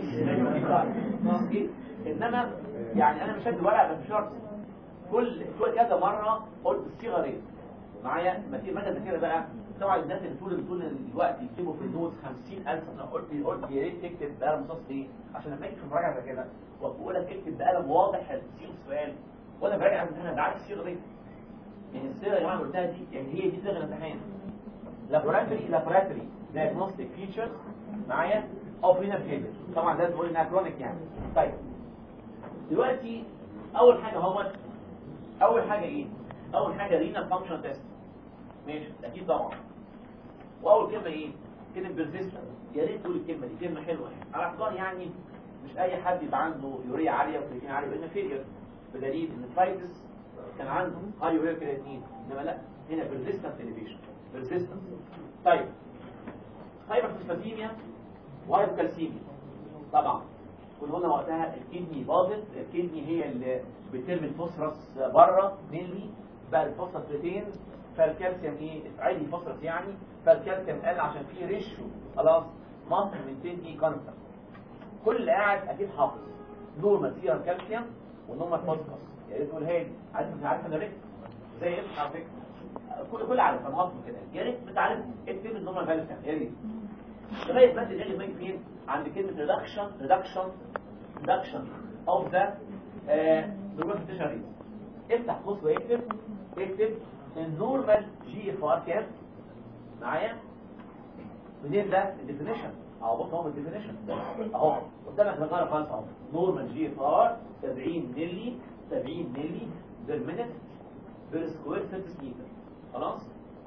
Speaker 1: اوكي انما يعني انا مش هدي ورقه بس شرط كل كل كذا مره قلت الصيغه دي معايا ما في مدى كده بقى طبعا الناس اللي طول طول الوقت يكتبوا في النوت 50000 انا قلت قلت يا ريت تكتب بقلم رصاص ليه عشان لما اجي في مراجعه زي كده واقول لك اكتب بقلم واضح هتصيغ السؤال وانا براجع الامتحان انا عارف الصيغه دي يعني الصيغه يا جماعه قلتها دي يعني هي دي صيغه الامتحان لابوراتوري لابوراتوري diagnostic features معايا او رينال فيلر طبعا ده بقول انها كرونيك يعني طيب دلوقتي اول حاجه هو اول حاجه ايه اول حاجه رينال فانكشن تيست ماشي اكيد طبعا واول كلمه ايه كلمه بيرسيستنت يا ريت تقول الكلمه دي كلمه حلوه يعني على اعتبار يعني مش اي حد يبقى عنده يوريا عاليه وكرياتين عاليه لان فيلير بدليل ان الفايتس كان عنده هاي يوريا كرياتين انما لا هنا بيرسيستنت انيبيشن بيرسيستنت طيب هايبرفوسفاتيميا وهايبوكالسيميا طبعا كنا قلنا وقتها الكدني باظت الكدني هي اللي بترمي الفوسفورس بره ملي بقى الفوسفورس ريتين فالكالسيوم ايه عادي فوسفورس يعني فالكالسيوم قل عشان في ريشيو خلاص مصر من 10 اي كونستانت كل اللي قاعد اكيد حافظ نورمال سيرم كالسيوم ونورمال فوسفورس يا ريت تقولها لي عارف انت عارف انا ريت زي ايه على فكره كل كل عارف انا حافظه كده يا ريت بتعرف اكتب النورمال فاليو يا ريت لغايه ما تلاقي ماجي فين عند كلمه ريدكشن ريدكشن ريدكشن اوف ذا نورمال تيشري افتح قوس واكتب اكتب النورمال جي اف ار كام معايا منين ده الديفينيشن اهو بص اهو الديفينيشن اهو قدامك مقاله خالص اهو نورمال جي اف ار 70 مللي 70 مللي بير مينيت بير سكوير سنتيمتر خلاص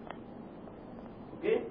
Speaker 1: اوكي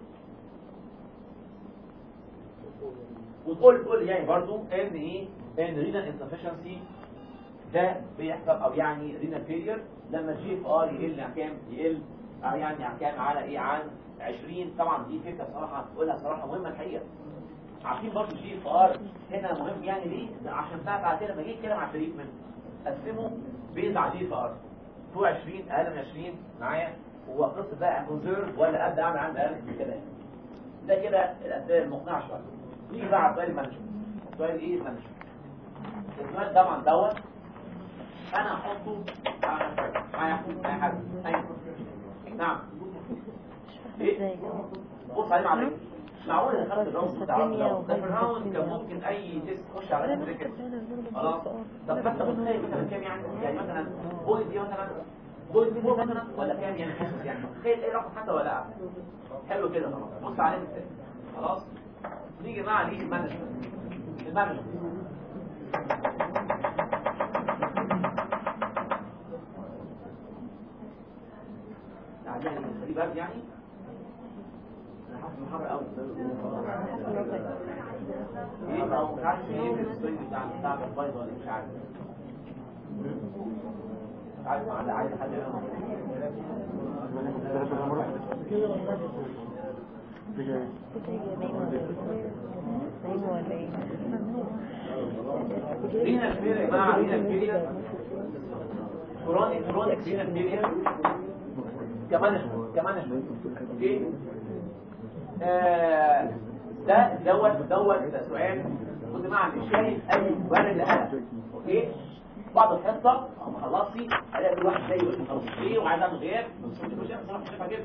Speaker 1: وتقول تقول يعني برضو ان ايه ان رينال انسفشنسي ده بيحصل او يعني رينال فيلير لما الجي اف ار يقل عن كام يقل يعني عن كام على ايه عن 20 طبعا دي فكره صراحه تقولها صراحه مهمه الحقيقه عارفين برضو الجي اف ار هنا مهم يعني ليه ده عشان بقى بعد كده لما جه يتكلم على التريتمنت قسمه بيز على الجي اف ار فوق 20 اقل من 20 معايا هو قصه بقى كونسيرف ولا ابدا اعمل عند اقل من كده ده كده الاسئله المقنعه شويه نيجي بقى على السؤال المانجمنت السؤال ايه المانجمنت السؤال طبعا دوت انا احطه على معايا معايا حاجه ايوه نعم ايه بص عليه معلش معقول انا خدت الراوند بتاع الراوند ده في الراوند كان ممكن اي تيست تخش على الفكره خلاص طب بس متخيل مثلا كام يعني يعني مثلا بوينت دي مثلا بوينت دي مثلا ولا كام يعني يعني تخيل ايه رقم حتى ولا لا حلو كده خلاص بص عليه بالتالي خلاص نيجي مع ليه المانجمنت المانجمنت يعني خليه برد يعني انا حاسس محرق قوي ايه او مش عارف ايه في السوينج بتاع بتاع البايض ولا مش عارف مش عارف عايز عايز حد لينا الفير يا جماعه لينا الفير كرونيك كرونيك لينا الفير كمان كمان اوكي آه، ده دوت دوت سؤال كنت مع مش شايف اي مبرر لهدف اوكي بعد الحصه اما خلصتي الاقي كل واحد زي يقول خلاص ايه وعايز اعمل غياب بس مش مش بصراحه مش شايفها كده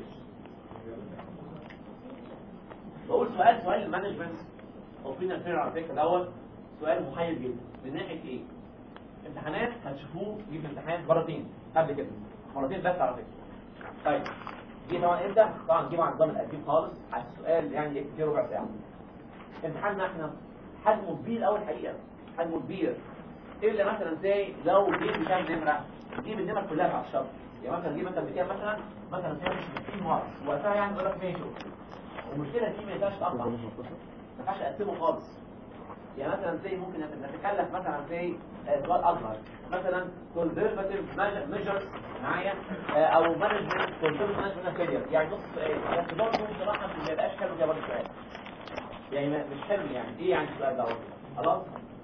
Speaker 1: بقول سؤال سؤال المانجمنت اوبينيون فير على فكره دوت سؤال محير جدا من ناحيه ايه امتحانات هتشوفوه جه في امتحان مرتين قبل كده مرتين بس على فكره طيب دي طبعا امتى طبعا جه مع النظام القديم خالص على السؤال يعني ايه كتير ربع ساعه امتحاننا احنا حجمه كبير قوي الحقيقه حجمه كبير الا مثلا زي لو جيب بكام نمره جيب النمر كلها بتاعت الشرط يعني مثلا جيب مثلا بكام مثلا مثلا كام 60 مره وقتها يعني بيقول لك ماشي والمشكله دي ما ينفعش تقطع ما ينفعش اقسمه خالص يعني مثلا زي ممكن نتكلم مثلا زي سؤال اصغر مثلا conservative measures معايا آه، او management conservative management failure يعني نص سؤال بس برضه بصراحه ما بيبقاش حلو زي برضه السؤال يعني ما- مش حلو يعني ايه يعني السؤال ده خلاص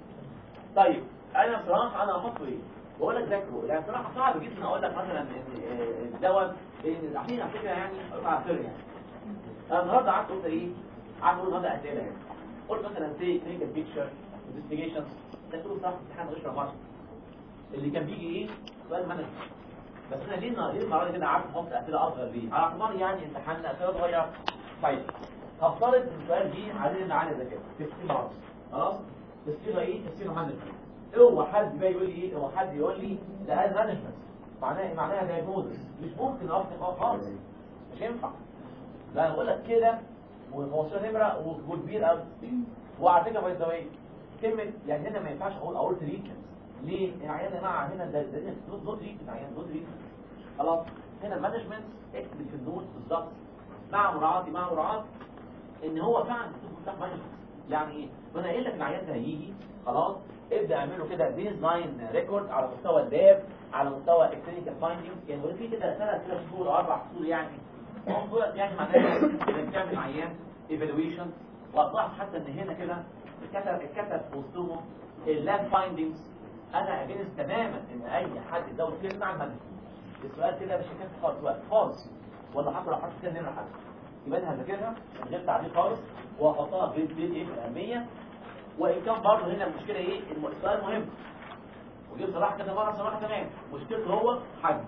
Speaker 1: طيب انا بصراحه انا هحطه ايه بقول لك ذاكره يعني بصراحه صعب جدا اقول لك مثلا ان آه، الدواء ان عشان على فكره يعني اقول على سر يعني انا النهارده قعدت قلت ايه قعدت اقول النهارده اسئله يعني قلت مثلا زي كلينيكال بيكتشر انفستيجيشن ده كله صح امتحان غش رمضان اللي كان بيجي ايه سؤال مانجمنت بس انا ليه ليه المره دي كده قعدت احط اسئله اصغر ليه على اعتبار يعني امتحاننا اسئله صغيره طيب هفترض ان السؤال دي عايزين نعالج ده كده 60 مرة خلاص تفسيرها ايه تفسيرها مانجمنت هو حد بقى يقول لي ايه هو حد يقول لي ده هذا مانجمنت معناها ايه معناها دايجنوزس مش ممكن افتح خالص مش ينفع لا انا بقول لك كده وموصله نمره وكبير قوي وعلى فكره باي ذا كلمه يعني هنا ما ينفعش اقول اقول تريتمنت ليه العيان يا جماعه هنا ده ده دول تريتمنت عيان دول تريتمنت خلاص هنا المانجمنت اكتب في النوت بالظبط مع مراعاتي مع مراعاه ان هو فعلا بتكون مفتاح مانجمنت يعني ايه ما انا قايل لك العيان ده هيجي خلاص ابدا اعمله كده بيز لاين ريكورد على مستوى اللاب على مستوى الكلينيكال فايندنج يعني ولو في كده ثلاث ثلاث شهور او اربع شهور يعني موضوع يعني معناه انك بتعمل عيان ايفالويشن واطلعت حتى ان هنا كده اتكتب اتكتب في وسطهم اللاب فايندنجز انا اجنس تماما ان اي حد يزود كلمه عن المنهج السؤال كده مش هيكفي خالص وقت خالص ولا حتى لو حطيت كده نمره حاجه يبقى انا هذاكرها من غير تعليق خالص واحطها في البيت ايه في الاهميه وان كان برضه هنا المشكله ايه الم- السؤال مهم ودي بصراحه كده مره صراحه تمام مشكلته هو حجمه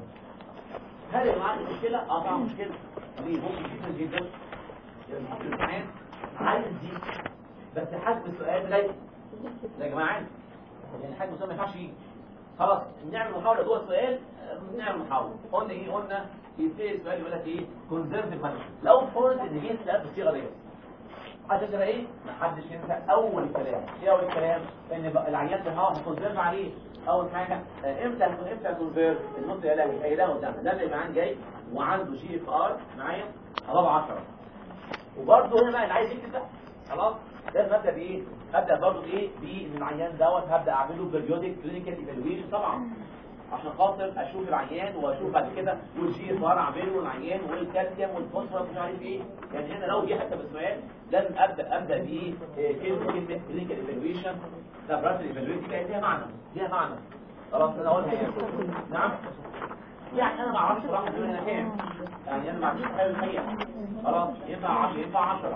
Speaker 1: هل يا جماعه مشكله اه طبعا مشكله ليه ممكن جدا جدا يعني ممكن الامتحان عايز دي بس حجم السؤال ضيق ده يا جماعه يعني حجم السؤال ما ينفعش يجي خلاص نعمل محاوله جوه السؤال آه، نعمل محاوله قلنا ايه قلنا يبتدي السؤال يقول لك ايه كونزرفتيف مانجمنت لو فرض ان جه سؤال بالصيغه ديت هتقرا ايه محدش ينسى اول كلام ايه اول كلام ان بقى العيان ده هو كونزرف عليه اول حاجه آه، امتى امتى كونزرف النص يا لهوي قايلها قدامنا ده اللي معاه جاي وعنده جي اف ار معايا خلاص 10 وبرضه هنا بقى اللي عايز يكتب ده خلاص ده المبدا بايه ابدا برضه ايه بان العيان دوت هبدا اعمله بيريودك كلينيكال ايفالويشن طبعا عشان خاطر اشوف العيان واشوف بعد كده والجي اف ار اعمله العيان والكالسيوم والفوسفورس مش عارف ايه يعني هنا لو جه حتى بالسؤال لازم ابدا ابدا بايه آه، كلمه كلمه كلينيكال ايفالويشن ده براسل ايفالويشن دي ليها معنى ليها معنى خلاص انا اقولها يعني نعم يعني انا ما اعرفش صراحه دول هنا كام يعني انا ما عنديش حاجه الحقيقه خلاص ينفع 10 ينفع 10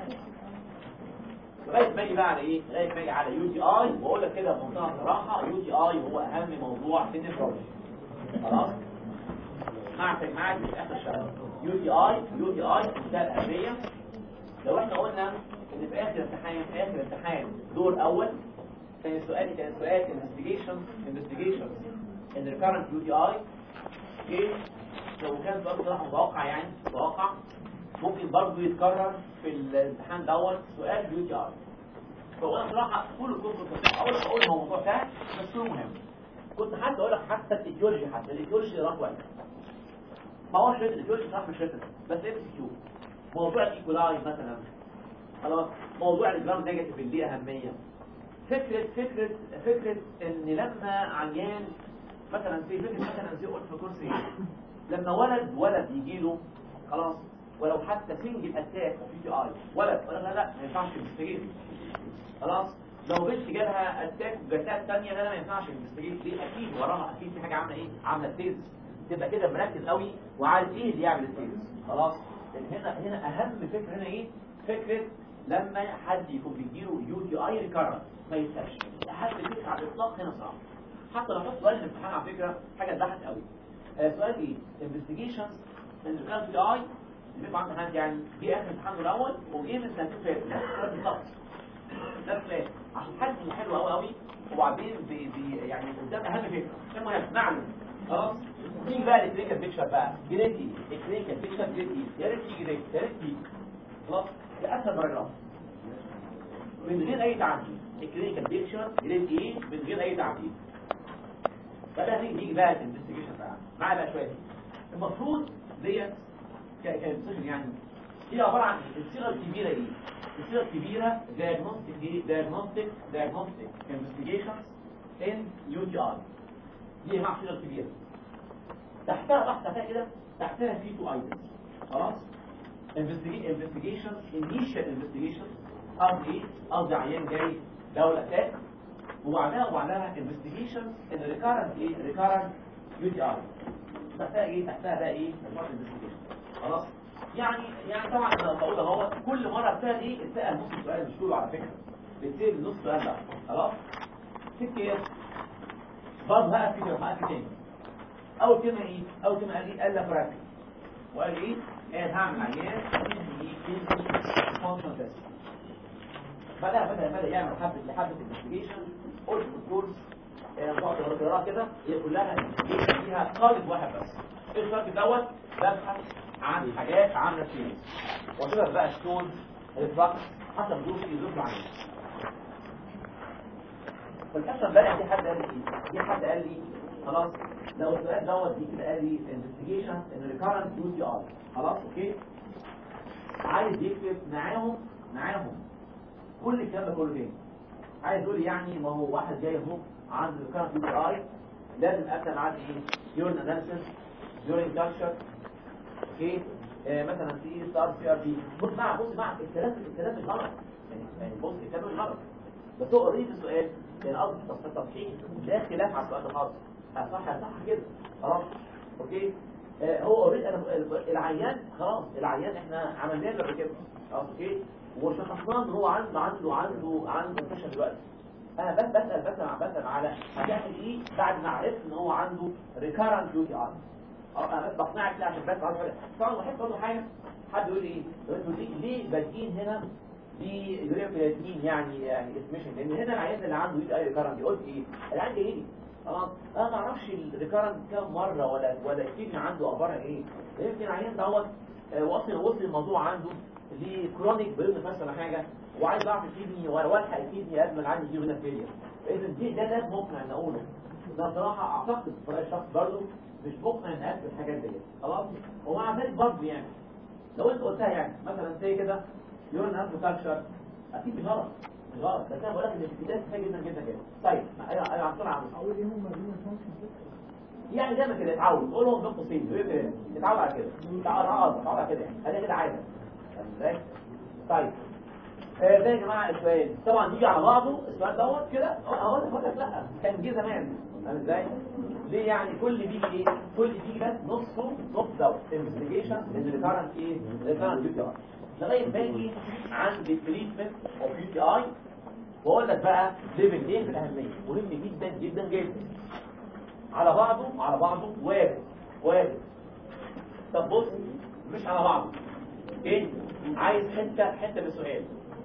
Speaker 1: لغايه ما اجي بقى على ايه لغايه ما اجي على يو تي اي واقول لك كده بمنتهى الصراحه يو تي اي هو اهم موضوع في النفرولوجي خلاص معك معك في اخر الشهر يو تي اي يو تي اي منتهى الاهميه لو احنا قلنا ان في اخر امتحان في اخر امتحان دور اول كان السؤال كان سؤال انفستيجيشن انفستيجيشن ان ريكارنت يو تي اي اوكي لو كان سؤال بصراحه متوقع يعني متوقع ممكن برضه يتكرر في الامتحان دوت سؤال يو تي اي فهو انا بصراحه كل الكتب كنت اقول لك اقول هو موضوع سهل بس هو مهم كنت حتى اقول لك حتى الايديولوجي حتى الايديولوجي رقم واحد ما هوش ريتن الايديولوجي صح مش ريتن بس ام سي كيو موضوع الايكولاي مثلا خلاص موضوع الجرام نيجاتيف اللي ليه اهميه فكره فكره فكره ان لما عيان مثلا زي فكره مثلا زي قلت في كرسي لما ولد ولد يجي له خلاص ولو حتى سنجل اتاك في تي اي ولد ولا لا لا ما ينفعش تستجيب خلاص لو بنت جالها اتاك جاتات ثانيه لا لا ما ينفعش انفستيجيت ليه اكيد وراها اكيد في حاجه عامله ايه عامله تيز تبقى كده مركز قوي وعارف ايه اللي يعمل ستيتس خلاص لان هنا هنا اهم فكره هنا ايه فكره لما حد يكون بيديله يو تي اي ريكارنت ما ينساش اهم فكره على الاطلاق هنا صعب حتى لو حط سؤال في الامتحان على فكره حاجه تضحك قوي آه سؤال ايه انفستيجيشنز من الكلاس تي اي اللي بيبقى عنده حد يعني جه اخر الامتحان الاول وجه من سنتين فاتوا نفس السؤال بالظبط نفس السؤال عشان حد حلو قوي قوي وبعدين بي بي يعني قدام اهم فكره المهم نعلم خلاص نيجي بقى للكلينيكال بيكتشر بقى جريتي الكلينيكال بيكتشر جريتي يا ريت تيجي جريت يا ريت تيجي خلاص ده اسهل باراجراف من غير اي تعديل الكلينيكال بيكتشر جريد ايه من غير اي تعديل بقى نيجي نيجي بقى الانفستيجيشن بقى معايا بقى شويه المفروض ديت كانفستيجيشن يعني هي عباره عن الصيغه الكبيره ايه الصيغه الكبيره diagnostic ايه diagnostic diagnostic investigations in UTI دي مع الصيغه الكبيره تحتها بحث تحتها كده تحتها في تو ايتمز خلاص investigation initial investigation قصدي ايه قصدي عيان جاي دولة تاك وبعدها وبعدها investigation in recurrent ايه recurrent UTI تحتها ايه تحتها بقى ايه مجموعة investigation خلاص يعني يعني طبعا انا بقول اهو كل مره بتسال ايه بتسال نص سؤال مش كله على فكره بتسال نص سؤال بقى خلاص ست ايه برضه هقف في هقف تاني اول كلمه ايه اول كلمه قال ايه قال لك ركز وقال ايه قال هعمل عيان فانكشن تيست بدأ بدأ بدأ يعمل حبة لحبة انفستيجيشن قلت في الكورس بعض القراءة كده هي كلها انفستيجيشن فيها قالب واحد بس ايه الشرط دوت ببحث عن حاجات عاملة سيريس وتبقى بقى ستون الفلكس حسب ظروف ظروف العمل فالكشف بقى دي حد قال لي ايه دي حد قال لي خلاص لو السؤال دوت دي كده قال لي انفستيجيشن ان ريكارنت يو تي ار خلاص اوكي عايز يكتب معاهم معاهم كل الكلام ده كله تاني عايز يقول يعني ما هو واحد جاي اهو عنده ريكارنت يو تي ار لازم اكتب معاه ايه يورين اناليسيس يورين كالتشر اوكي آه مثلا سي ستار سي ار بي بص مع بص مع الكلام الكلام مش غلط يعني يعني بص الكلام مش غلط بس هو اوريدي السؤال كان قصدي التصحيح لا خلاف على السؤال ده خالص صح صح كده خلاص اوكي آه هو اوريدي انا العيان خلاص العيان احنا عملنا له قبل كده خلاص اوكي وشخصناه ان هو عنده عنده عنده عنده انفكشن دلوقتي انا بس بسال بسال بسال على هتعمل ايه بعد ما عرفت ان هو عنده ريكارنت يو تي ار انا بس بقنعك كده عشان بس عاوز حاجه طبعا بحب برضه حاجه حد يقول لي ايه يقول لي ليه بادئين هنا بيوريا كرياتين يعني يعني اسمشن لان هنا العيان اللي عنده يو تي ار ريكارنت قلت ايه العيان جاي لي خلاص انا ما اعرفش الريكارنت كام مره ولا ولا الكيدني عنده اخبارها ايه يمكن العيان دوت وصل وصل الموضوع عنده لكرونيك بيرن فاست ولا حاجه وعايز اعرف الكيدني والحق الكيدني قبل ما عندي هنا فيلير اذا دي ده ده مقنع ان اقوله ده بصراحه اعتقد في الشخص برضه مش مقنع ان اقفل الحاجات ديت خلاص ومع ذلك برضه يعني لو انت قلتها يعني مثلا زي كده يورين هاند كالتشر اكيد مش غلط مش غلط بس انا بقول لك ان الابتداء كفايه جدا جدا جدا طيب ايوه ايوه عبد العزيز
Speaker 2: اول يوم مدينه فانكشن
Speaker 1: يعني زي ما كده اتعود قول لهم نقطه سين اتعود على كده اتعود اتعود على كده يعني هذا كده عاده ازاي طيب آه ده يا جماعه السؤال طبعا يجي على بعضه السؤال دوت كده اقول لك اقول لك لا كان جه زمان فاهم ازاي ليه يعني كل بيجي ايه كل بيجي بس نصه نص دوت انفستيجيشن ان ريكارنت ايه ريكارنت يو تي اي لغايه باجي عند التريتمنت اوف يو تي اي واقول لك بقى ليفل ايه في الاهميه مهم جدا جدا جدا على بعضه على بعضه وارد وارد طب بص مش على بعضه ايه عايز حته حته من السؤال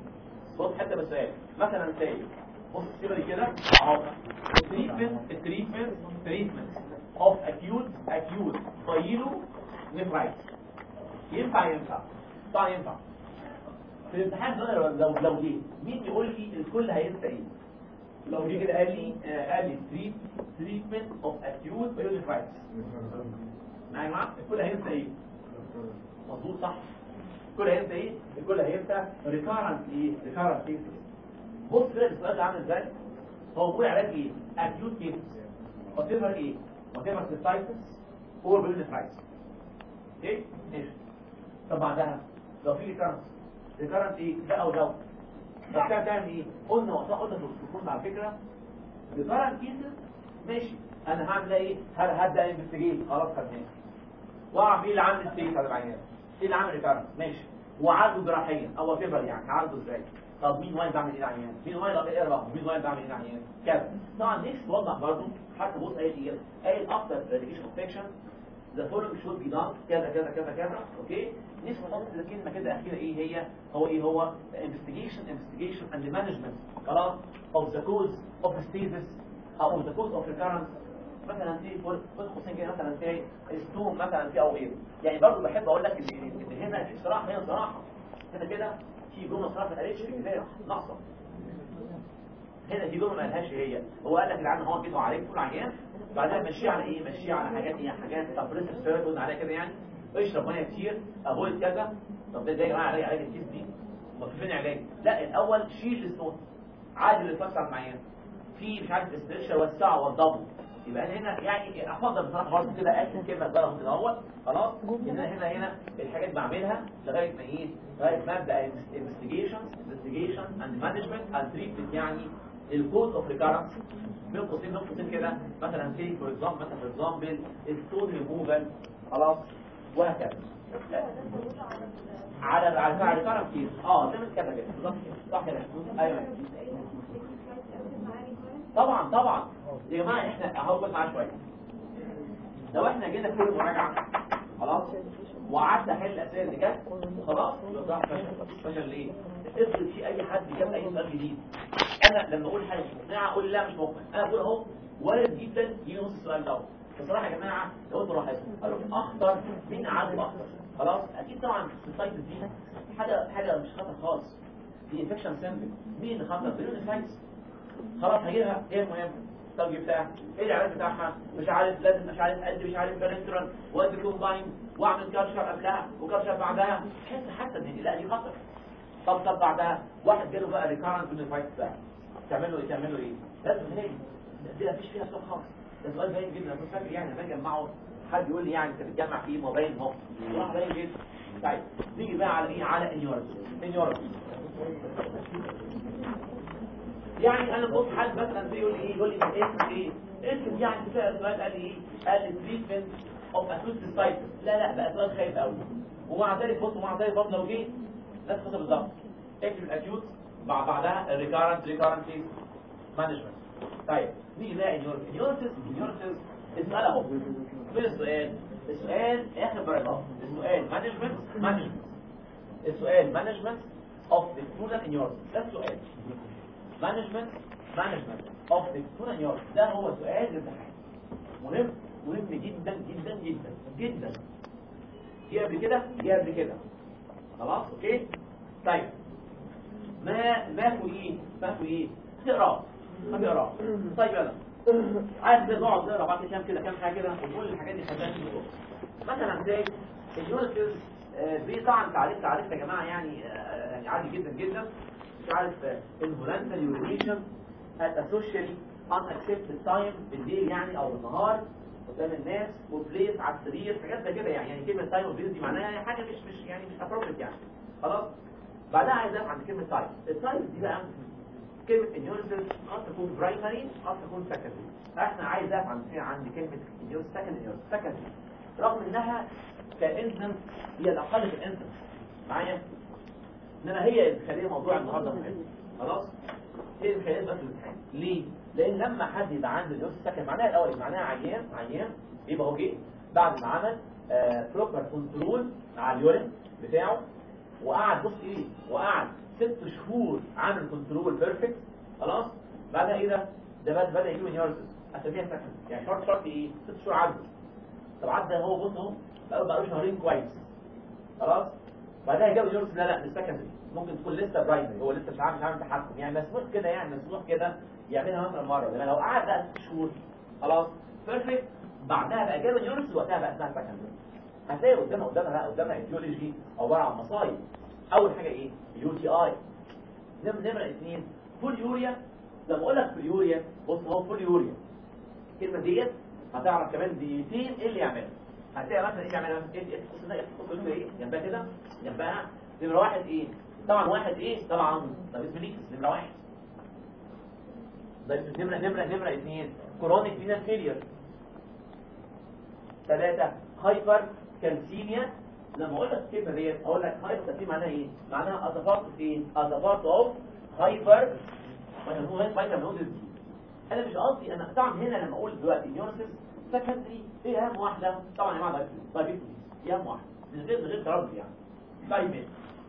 Speaker 1: بص حته من السؤال مثلا زي بص الصيغه دي كده اهو التريتمنت التريتمنت تريتمنت اوف اكيوت اكيوت بايلو نفرايتس ينفع ينفع طبعا ينفع في الامتحان ده لو لو لو جه مين يقول لي الكل هينسى ايه لو جه كده قال لي آه قال لي تريت تريتمنت اوف اكيوت بايلو نفرايتس معايا يا جماعه الكل هينسى ايه مظبوط صح الكل هينسى ايه الكل هينسى ريكارنت ايه ريكارنت كيس بص كده السؤال ده عامل ازاي هو بيقول علاج ايه اكيوت كيس وتفر ايه وتفر سيستايتس اور بيلنفرايتس ايه ماشي طب بعدها لو في ريكارنت ريكارنت ايه ده او ده طب كده تعمل ايه قلنا وقتها قلنا في الكورس على فكره ريكارنت كيسز ماشي انا هعمل ايه هل هبدا انفستيجيت خلاص خدناه واعرف ايه اللي عامل ستيت على العيان ايه اللي عامل ريكارنس ماشي وعالجه جراحيا او فيبر يعني هعالجه ازاي طب مين وايل بعمل ايه العيان مين وايل بعمل ايه رقم مين وايل بعمل ايه العيان كذا طبعا نيكست وضح برضه حتى بص قايل ايه قايل افتر ريديكيشن انفكشن ذا فولوينج شود بي دان كذا كذا كذا كذا اوكي نيكست نحط كلمه كده اخيره ايه هي هو ايه هو انفستيجيشن انفستيجيشن اند مانجمنت خلاص اوف ذا كوز اوف ستيزس او ذا كوز اوف ريكارنس مثلا في فوق قوسين كده مثلا في ستوم مثلا في او غيره يعني برضه بحب اقول لك ان إن هنا في صراحه هنا صراحه هنا كده في جمله صراحه ما قالتش في الكتاب ناقصه هنا في جمله ما قالهاش هي هو قال لك العيان هو كده عليك طول عيان بعدها مشيه على ايه مشيه على حاجات ايه حاجات سبريسيف ستيرويد عليها كده يعني اشرب ميه كتير افويد كذا طب ده جاي على علاج الكيس دي طب فين علاج لا الاول شيل الصوت عادي اللي اتفصل معايا في مش عارف استرشر وسعه وضبه يبقى انا هنا يعني افضل بصراحه برضه كده اكتب كلمه بقى كده اهوت خلاص ان أنا هنا هنا الحاجات بعملها لغايه ما ايه لغايه ما ابدا انفستيجيشن انفستيجيشن اند مانجمنت اند تريتمنت يعني الكوز اوف ريكارنس بين قوسين بين قوسين كده مثلا سي فور اكزامبل مثلا فور اكزامبل الستون ريموفال خلاص وهكذا على على على ريكارنس كتير اه تعمل كده كده بالظبط كده صح كده ايوه طبعا طبعا يا جماعه احنا اهو بص معايا شويه لو احنا جينا في المراجعه خلاص وقعدت احل الاسئله اللي جت خلاص يبقى ده فشل فشل ليه؟ افرض في اي حد جاب اي سؤال جديد انا لما اقول حاجه مش مقنعه اقول لا مش مقنع انا بقول اهو وارد جدا يجي نص السؤال ده بصراحه يا جماعه لو انتوا لاحظتوا قالوا اخطر مين عدو اخطر خلاص اكيد طبعا في السايت دي حاجه حاجه مش خطر خالص دي انفكشن سامبل مين اللي خطر؟ بيقولوا سايتس خلاص هجيبها ايه المهم طب جبتها ايه العلاج بتاعها مش عارف لازم مش عارف قد مش عارف بارنترال وادي كومباين واعمل كارشر قبلها وكارشر بعدها تحس حتى ان لا دي خطر طب طب بعدها واحد جاله بقى ريكارنت من الفايت بتاعه تعملوا ايه تعملوا ايه لازم هناك دي مفيش فيها سؤال خالص ده سؤال باين جدا انا فاكر يعني لما اجمعه حد يقول لي يعني انت بتجمع فيه ما باين اهو صراحه باين جدا طيب نيجي بقى على ايه على انيورس انيورس يعني انا بص حد مثلا بيقول لي ايه يقول لي اسم ايه اسم يعني كده سؤال قال لي ايه قال لي تريتمنت اوف اكوت سايتس لا لا بقى سؤال خايف قوي ومع ذلك بص ومع ذلك برضه لو جه نفس الخطه بالظبط اكتب الاكيوت مع بعدها الريكارنت ريكارنت مانجمنت طيب نيجي بقى النيورسيس النيورسيس النيورسيس السؤال اهو فين السؤال السؤال اخر درجه السؤال مانجمنت مانجمنت السؤال مانجمنت اوف ذا ستودنت ان يورسيس ده السؤال مانجمنت مانجمنت اوف ذا ستودنت ان يورسيس ده هو سؤال الامتحان مهم مهم جدا جدا جدا جدا جه قبل كده جه قبل كده خلاص اوكي طيب ما ما فوقيه ما فوقيه تقرا ما بيقرا طيب يلا عايز كده نقعد نقرا بعد كام كده كام حاجه كده ونقول الحاجات دي خدناها في الدكتور مثلا زي اليونتس دي طبعا تعريف تعريف يا جماعه يعني آه، يعني عادي جدا جدا مش عارف involuntary urination at a socially unaccepted time بالليل يعني او بالنهار قدام الناس وبليس على السرير حاجات زي كده يعني يعني كلمه تايم وبليس دي معناها حاجه مش مش يعني مش appropriate يعني خلاص بعدها عايز اقف عند كلمه تايم التايم دي بقى كلمة انيورسيس قد تكون برايمري قد تكون سكندري احنا عايز اقف عند عند كلمة انيورس سكندري سكندري رغم انها كانسنس هي الاقل في الانسنس معايا انما هي اللي بتخليها موضوع النهارده مهم خلاص هي اللي بتخليها بس الامتحان ليه؟ لان لما حد يبقى عنده انيورس سكندري معناها الاول معناها عيان عيان يبقى هو جه بعد ما عمل بروبر كنترول على اليورين بتاعه وقعد بص ايه وقعد ست شهور عامل كنترول بيرفكت خلاص بعدها ايه ده ده بدا بدا يجيب نيورسيس اسميها سكند يعني شرط شرط ايه ست شهور عدوا طب عدى هو بص اهو بقى بقى شهرين كويس خلاص بعدها جاب نيورسيس لا لا مش سكندري ممكن تكون لسه برايمري هو لسه مش عارف مش عارف تحكم يعني مسموح كده يعني مسموح كده يعملها مثلا مره لما لو قعد بقى ست شهور خلاص بيرفكت بعدها بقى جاب نيورسيس وقتها بقى اسمها سكندري هتلاقي قدامنا قدامنا لا قدامنا ايديولوجي عباره عن مصايب اول حاجه ايه اليو تي اي نمره اثنين فول يوريا لما اقول لك فول يوريا بص هو فول يوريا الكلمه ديت هتعرف كمان دقيقتين ايه اللي يعملها هتلاقي مثلا ايه يعملها ايه ايه بص ده فول يوريا ايه جنبها كده جنبها نمره واحد ايه طبعا واحد ايه طبعا طب اسم ليكس نمره واحد طيب نمره نمره نمره اثنين كرونيك رينال فيلير ثلاثة هايبر كالسيميا لما اقول لك الكلمه ديت اقول لك هايبر كالسيميا معناها ايه معناها اتفاق في اتفاق اوف هايبر فيتامينوزيس دي انا مش قصدي انا طبعا هنا لما اقول دلوقتي نيورسيس سكندري ايه اهم واحده طبعا يا جماعه دايبيتس دي اهم واحده من غير من غير تردد يعني دايبيتس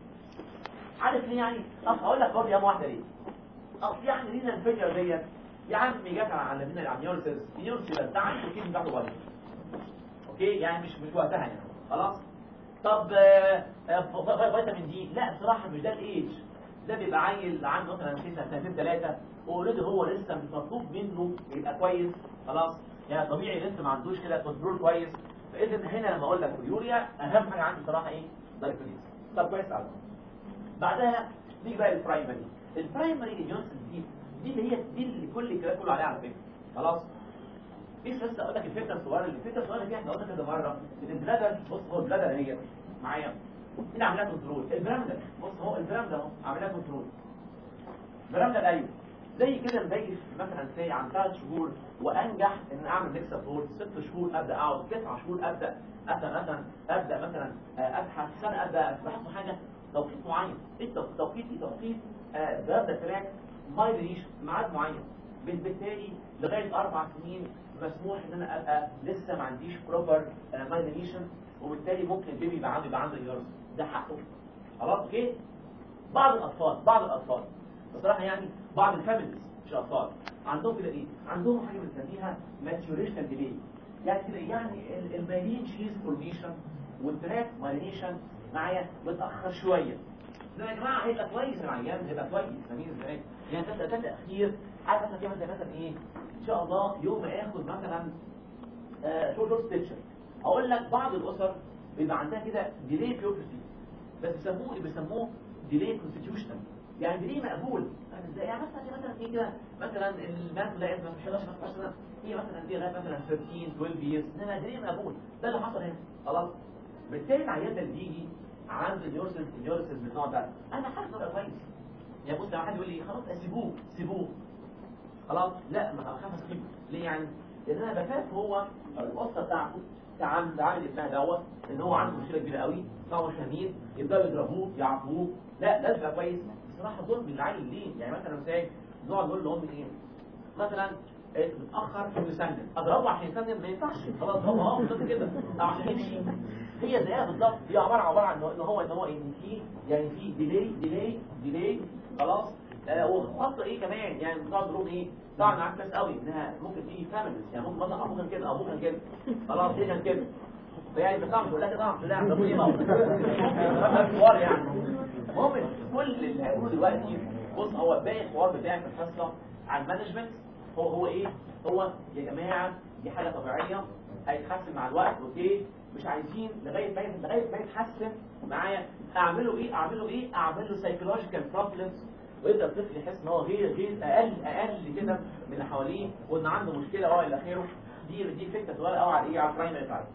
Speaker 1: عارف ليه يعني اصل هقول لك برضه اهم واحده ليه اصل يعني لينا الفكره ديت يا عم جت على مين النيورسيس النيورسيس ده عنده كيس بتاعته بايظ اوكي يعني مش مش وقتها يعني خلاص طب آه، آه، فيتامين دي لا بصراحه مش ده الايج ده بيبقى عيل عنده مثلا سنه سنتين ثلاثه اوريدي هو لسه مش مطلوب منه يبقى كويس خلاص يعني طبيعي لسه ما عندوش كده كنترول كويس فاذا هنا لما اقول لك اليوريا اهم حاجه عندي بصراحه ايه دايكوليز طب كويس قوي بعدها نيجي بقى البرايمري البرايمري جونسون دي دي اللي هي دي اللي كل الكلام كله عليها على فكره خلاص مش بس اقول لك الفكره الصغيره اللي الفكره الصغيره دي احنا قلنا كذا مره ان البلادر بص هو البلادر هي معايا هنا عاملها كنترول البرامدر بص هو البرامدر اهو عاملها كنترول برامدر ايوه زي كده باجي مثلا سي عن ثلاث شهور وانجح ان اعمل ميكس اب ست شهور ابدا اقعد تسع شهور ابدا ابدا مثلا ابدا مثلا آه، ابحث سنه ابدا ابحث في حاجه توقيت معين ايه توقيت ايه توقيت ده تراك مايليش ميعاد معين بالتالي لغايه اربع سنين مسموح ان انا ابقى لسه ما عنديش بروبر مايلينيشن وبالتالي ممكن البيبي يبقى عنده يبقى عنده يورز ده حقه خلاص اوكي بعض الاطفال بعض الاطفال بصراحه يعني بعض الفاميليز مش اطفال عندهم كده ايه عندهم حاجه بنسميها ماتيوريشن ديلي يعني كده يعني ال- المايلين شيز فورميشن والتراك مايلينيشن معايا متاخر شويه ده يا جماعه هيبقى كويس العيان هيبقى كويس فاهمين ازاي يعني ده ده تاخير عارف مثلا في مثلا مثلا ايه ان شاء الله يوم ما ياخد مثلا شورت شورت ستيتشر اقول لك بعض الاسر بيبقى عندها كده ديلي بيوبرتي بس بيسموه بيسموه ديلي كونستيتيوشنال يعني ديلي مقبول يعني ازاي يعني مثلا مثلا في كده مثلا المات لقيت مثلا 11 15 سنه هي مثلا دي لغايه مثلا 13 12 years انما ديلي مقبول ده اللي حصل هنا خلاص بالتالي العيان ده اللي بيجي عنده نيورسيس نيورسيس من النوع ده انا حاسس انه كويس يا بص لو حد يقول لي خلاص سيبوه سيبوه خلاص لا ما اخاف اسيبه ليه يعني لان انا بخاف هو القصه بتاعته تعامل عامل ابنها دوت ان هو عنده مشكله كبيره قوي طبعا شميل يبداوا يضربوه يعاقبوه لا ده يبقى كويس بصراحه ظلم للعيل ليه يعني مثلا مثال نقعد نقول لهم ايه مثلا إيه، متاخر في يسنن اضربه عشان يسنن ما ينفعش خلاص هو اه بالظبط كده أو عشان يمشي هي زيها بالظبط هي عباره عباره عن ان هو ان هو ان في يعني في ديلي ديلي ديلي خلاص آه وخط ايه كمان يعني بنقعد نقول ايه طبعا عارف كويس قوي انها ممكن تيجي فاميليز يعني ممكن مثلا ابوه كان كده ابوه كان كده خلاص هي كان كده فيعني بس طبعا بقول لك طبعا لا ده ايه بقى حوار يعني المهم كل اللي هيقوله دلوقتي بص هو باقي الحوار بتاعي في الحصه عن المانجمنت هو هو ايه هو يا جماعه دي حاجه طبيعيه هيتحسن مع الوقت اوكي مش عايزين لغايه ما لغايه ما يتحسن معايا اعمله ايه اعمله ايه اعمل له سايكولوجيكال بروبلمز ويبدا الطفل يحس ان هو غير غير اقل اقل كده من اللي حواليه وان عنده مشكله اه الى اخره دي دي فكره صغيره قوي على ايه على البرايمري بتاعته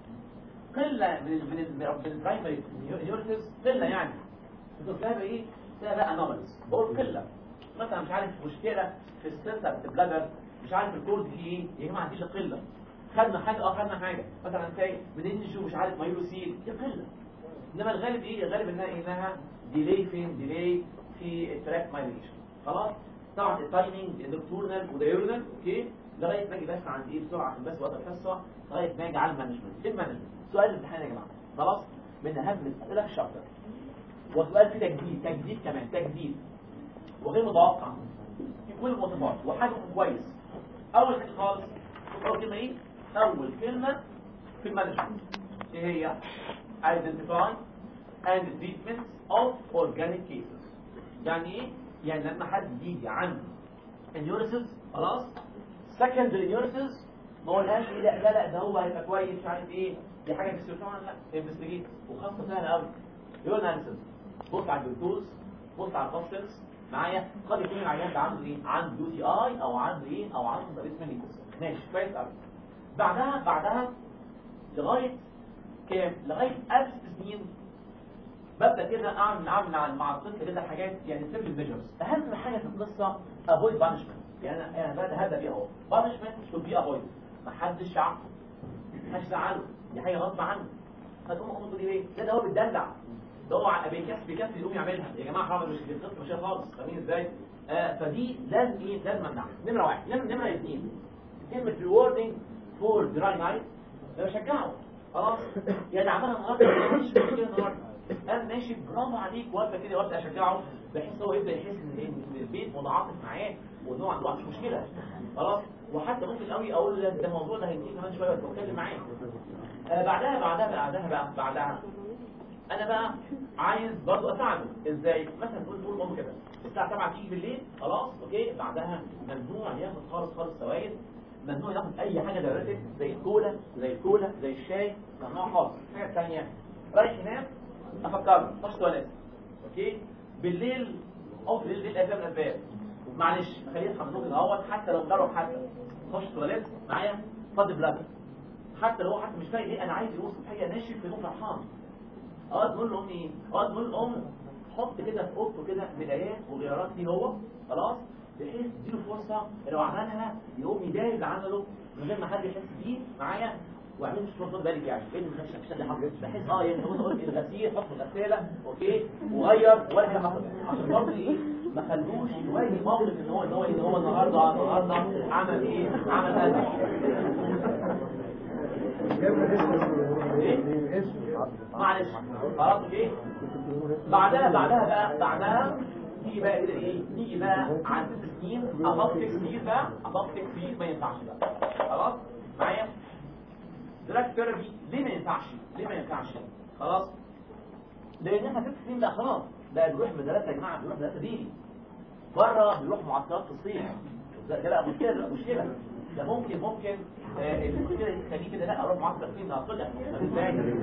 Speaker 1: قله من ال- من ال- من البرايمري نيورتيز قله يعني بسبب ايه؟ بسبب انوماليز بقول قله مثلا مش عارف مشكله في السنسر في البلادر مش عارف الكورد فيه ايه يا جماعه دي قله خدنا حاجه اه خدنا حاجه مثلا زي مننجو مش عارف مايلوسيل دي قله انما الغالب ايه الغالب انها إيه؟ انها ديلي فين ديلي في التراك مايليشن خلاص طبعا التايمينج النكتورنال ودايورنال اوكي لغايه ما اجي بس عند ايه بسرعه عشان بس وقت الحصه لغايه ما اجي على المانجمنت المانجمنت سؤال الامتحان يا جماعه خلاص من اهم الاسئله في الشابتر وسؤال فيه تجديد تجديد كمان تجديد وغير متوقع في كل المواصفات وحاجه كويس اول حاجه خالص شوف اول كلمه ايه اول كلمه في المانجمنت ايه هي identify and treatment of organic cases يعني ايه يعني لما حد يجي عنده النيورسيس خلاص secondary نيورسيس ما قولهاش ايه لا لا لا ده هو هيبقى كويس مش عارف ايه دي حاجه في طبعا لا انفستيجيت وخاصه سهله قوي يقول اناليسيس بص على الجلوكوز بص على الفوسفورس معايا قد يكون العيان ده عنده ايه عنده يو تي اي او عنده ايه او عنده ضريبه ميليتس ماشي كويس قوي بعدها بعدها لغايه كام لغايه 1000 سنين ببدا كده اعمل اعمل مع مع الطفل كده حاجات يعني سيمبل ميجرز اهم حاجه في القصه افويد بانشمنت يعني انا انا بدا هبدا بيها اهو بانشمنت تو بي افويد ما حدش يعاقبه ما حدش يزعله دي حاجه غصب عنه فتقوم امه تقول ايه لا ده هو بيتدلع ده هو ع- بيكسب بيكسب يقوم يعملها يا جماعه حرام مش القصه مش خالص فاهمين ازاي آه فدي لازم ايه لازم امنعها نمره واحد نمره نمره اثنين كلمه rewarding فور دراي نايت ده بشجعه خلاص يعني عملها النهارده مش مشكله النهارده انا ماشي برافو عليك وابدا كده وابدا اشجعه بحيث هو يبدا يحس ان إن البيت متعاطف معاه وان هو عنده مش مشكله خلاص وحتى ممكن قوي اقول له ده الموضوع ده هينتهي كمان شويه واتكلم معاه آه بعدها بعدها بعدها بقى بعدها انا بقى عايز برضو اساعده ازاي مثلا تقول تقول ماما كده الساعه 7 تيجي بالليل خلاص اوكي بعدها ممنوع ياخد خالص خالص سوائل ممنوع ياخد اي حاجه دايركت زي الكولا زي الكولا زي الشاي ممنوع خالص الحاجه الثانيه رايح ينام افكره خش تواليت اوكي بالليل او بالليل ليه الاسباب من الاسباب معلش خليه يصحى من النوم الاول حتى لو جرب حتى خش تواليت معايا فضي بلاد حتى لو هو حتى مش فايق ايه انا عايز يوصل حاجه ناشف في نوم فرحان اه تقول له ايه اه تقول الام حط كده في اوضته كده بدايات وغيارات فيه هو خلاص بحيث تديله فرصه لو عملها يقوم يداري اللي عمله من غير ما حد يحس بيه معايا واعمل مش فرصه بالك يعني ايه اللي مش مش اللي حصل بحيث اه يعني هو قلت الغسيل حط في الغساله اوكي وغير ولا حاجه حصلت عشان برضه ايه ما خلوش يواجه موقف ان هو ان هو ان هو النهارده النهارده عمل ايه عمل هذا ايه معلش خلاص اوكي بعدها بعدها بقى بعدها نيجي بقى كده ايه نيجي بقى عند ست سنين اباف 6 سنين بقى اباف 6 سنين ما ينفعش بقى خلاص معايا دراج ثيرابي ليه ما ينفعش ليه ما ينفعش خلاص لان احنا ست سنين بقى خلاص بقى بيروح مدرسه يا جماعه بيروح مدرسه ديني بره بيروح معسكرات في الصيف ده ده لا مشكله لا مشكله ده ممكن ممكن آه المشكله دي تخليه كده لا اروح معسكر الصيف ده طلع ازاي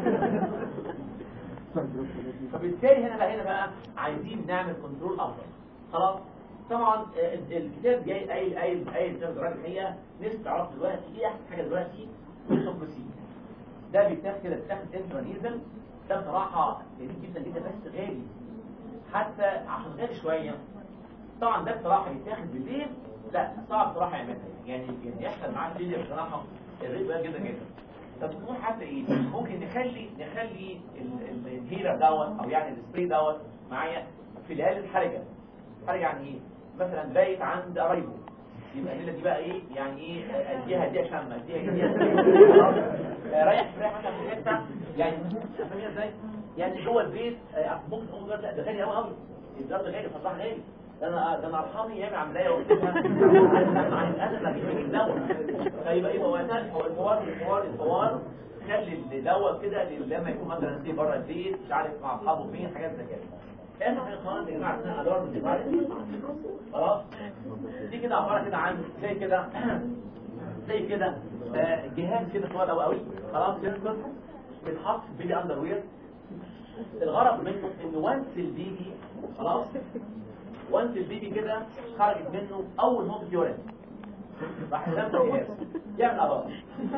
Speaker 1: فبالتالي هنا بقى هنا بقى عايزين نعمل كنترول افضل خلاص طبعا آه، الكتاب جاي قايل قايل قايل كتاب الدرجه الحقيقه نفسي تعرف دلوقتي ايه احسن حاجه دلوقتي السوبرسين ده بيتاخد كده بيتاخد انترانيزل ده بصراحه جميل جدا جدا بس غالي حتى عشان غالي شويه طبعا ده بصراحه يتاخد بالليل لا صعب بصراحه يعملها يعني يعني يحصل معاه فيليا بصراحه الريت بقى جدا جدا طب تكون حتى ايه ممكن نخلي نخلي ال- ال- الهيلر دوت او يعني السبراي دوت معايا في الليالي الحرجه حرجه يعني ايه مثلا بايت عند قرايبه يبقى الليله دي بقى ايه يعني ايه اديها اديها شمه اديها اديها خلاص؟ آه، رايح رايح مثلا في حته يعني فاهمين ازاي يعني جوه البيت آه، ممكن اقول دلوقتي لا، ده غالي قوي قوي الدرجه غالي فصح غالي ده انا ده انا ارحمي يعمل عمليه وكده عن الاسف لا بيجي الدواء فيبقى ايه هو هو الحوار الحوار الحوار خلي الدواء كده لما يكون مثلا سي بره البيت مش عارف مع اصحابه فين حاجات زي كده احنا حاجه خالص يا جماعه اسمها الارم ديفايس خلاص دي كده عباره كده عن زي كده زي كده آه، جهاز كده صغير قوي قوي خلاص سنسور بيتحط في البيبي اندر وير الغرض منه ان وانس البيبي خلاص وانس البيبي كده خرجت منه اول نقطه يورين راح ينام في الجهاز يعمل اضرار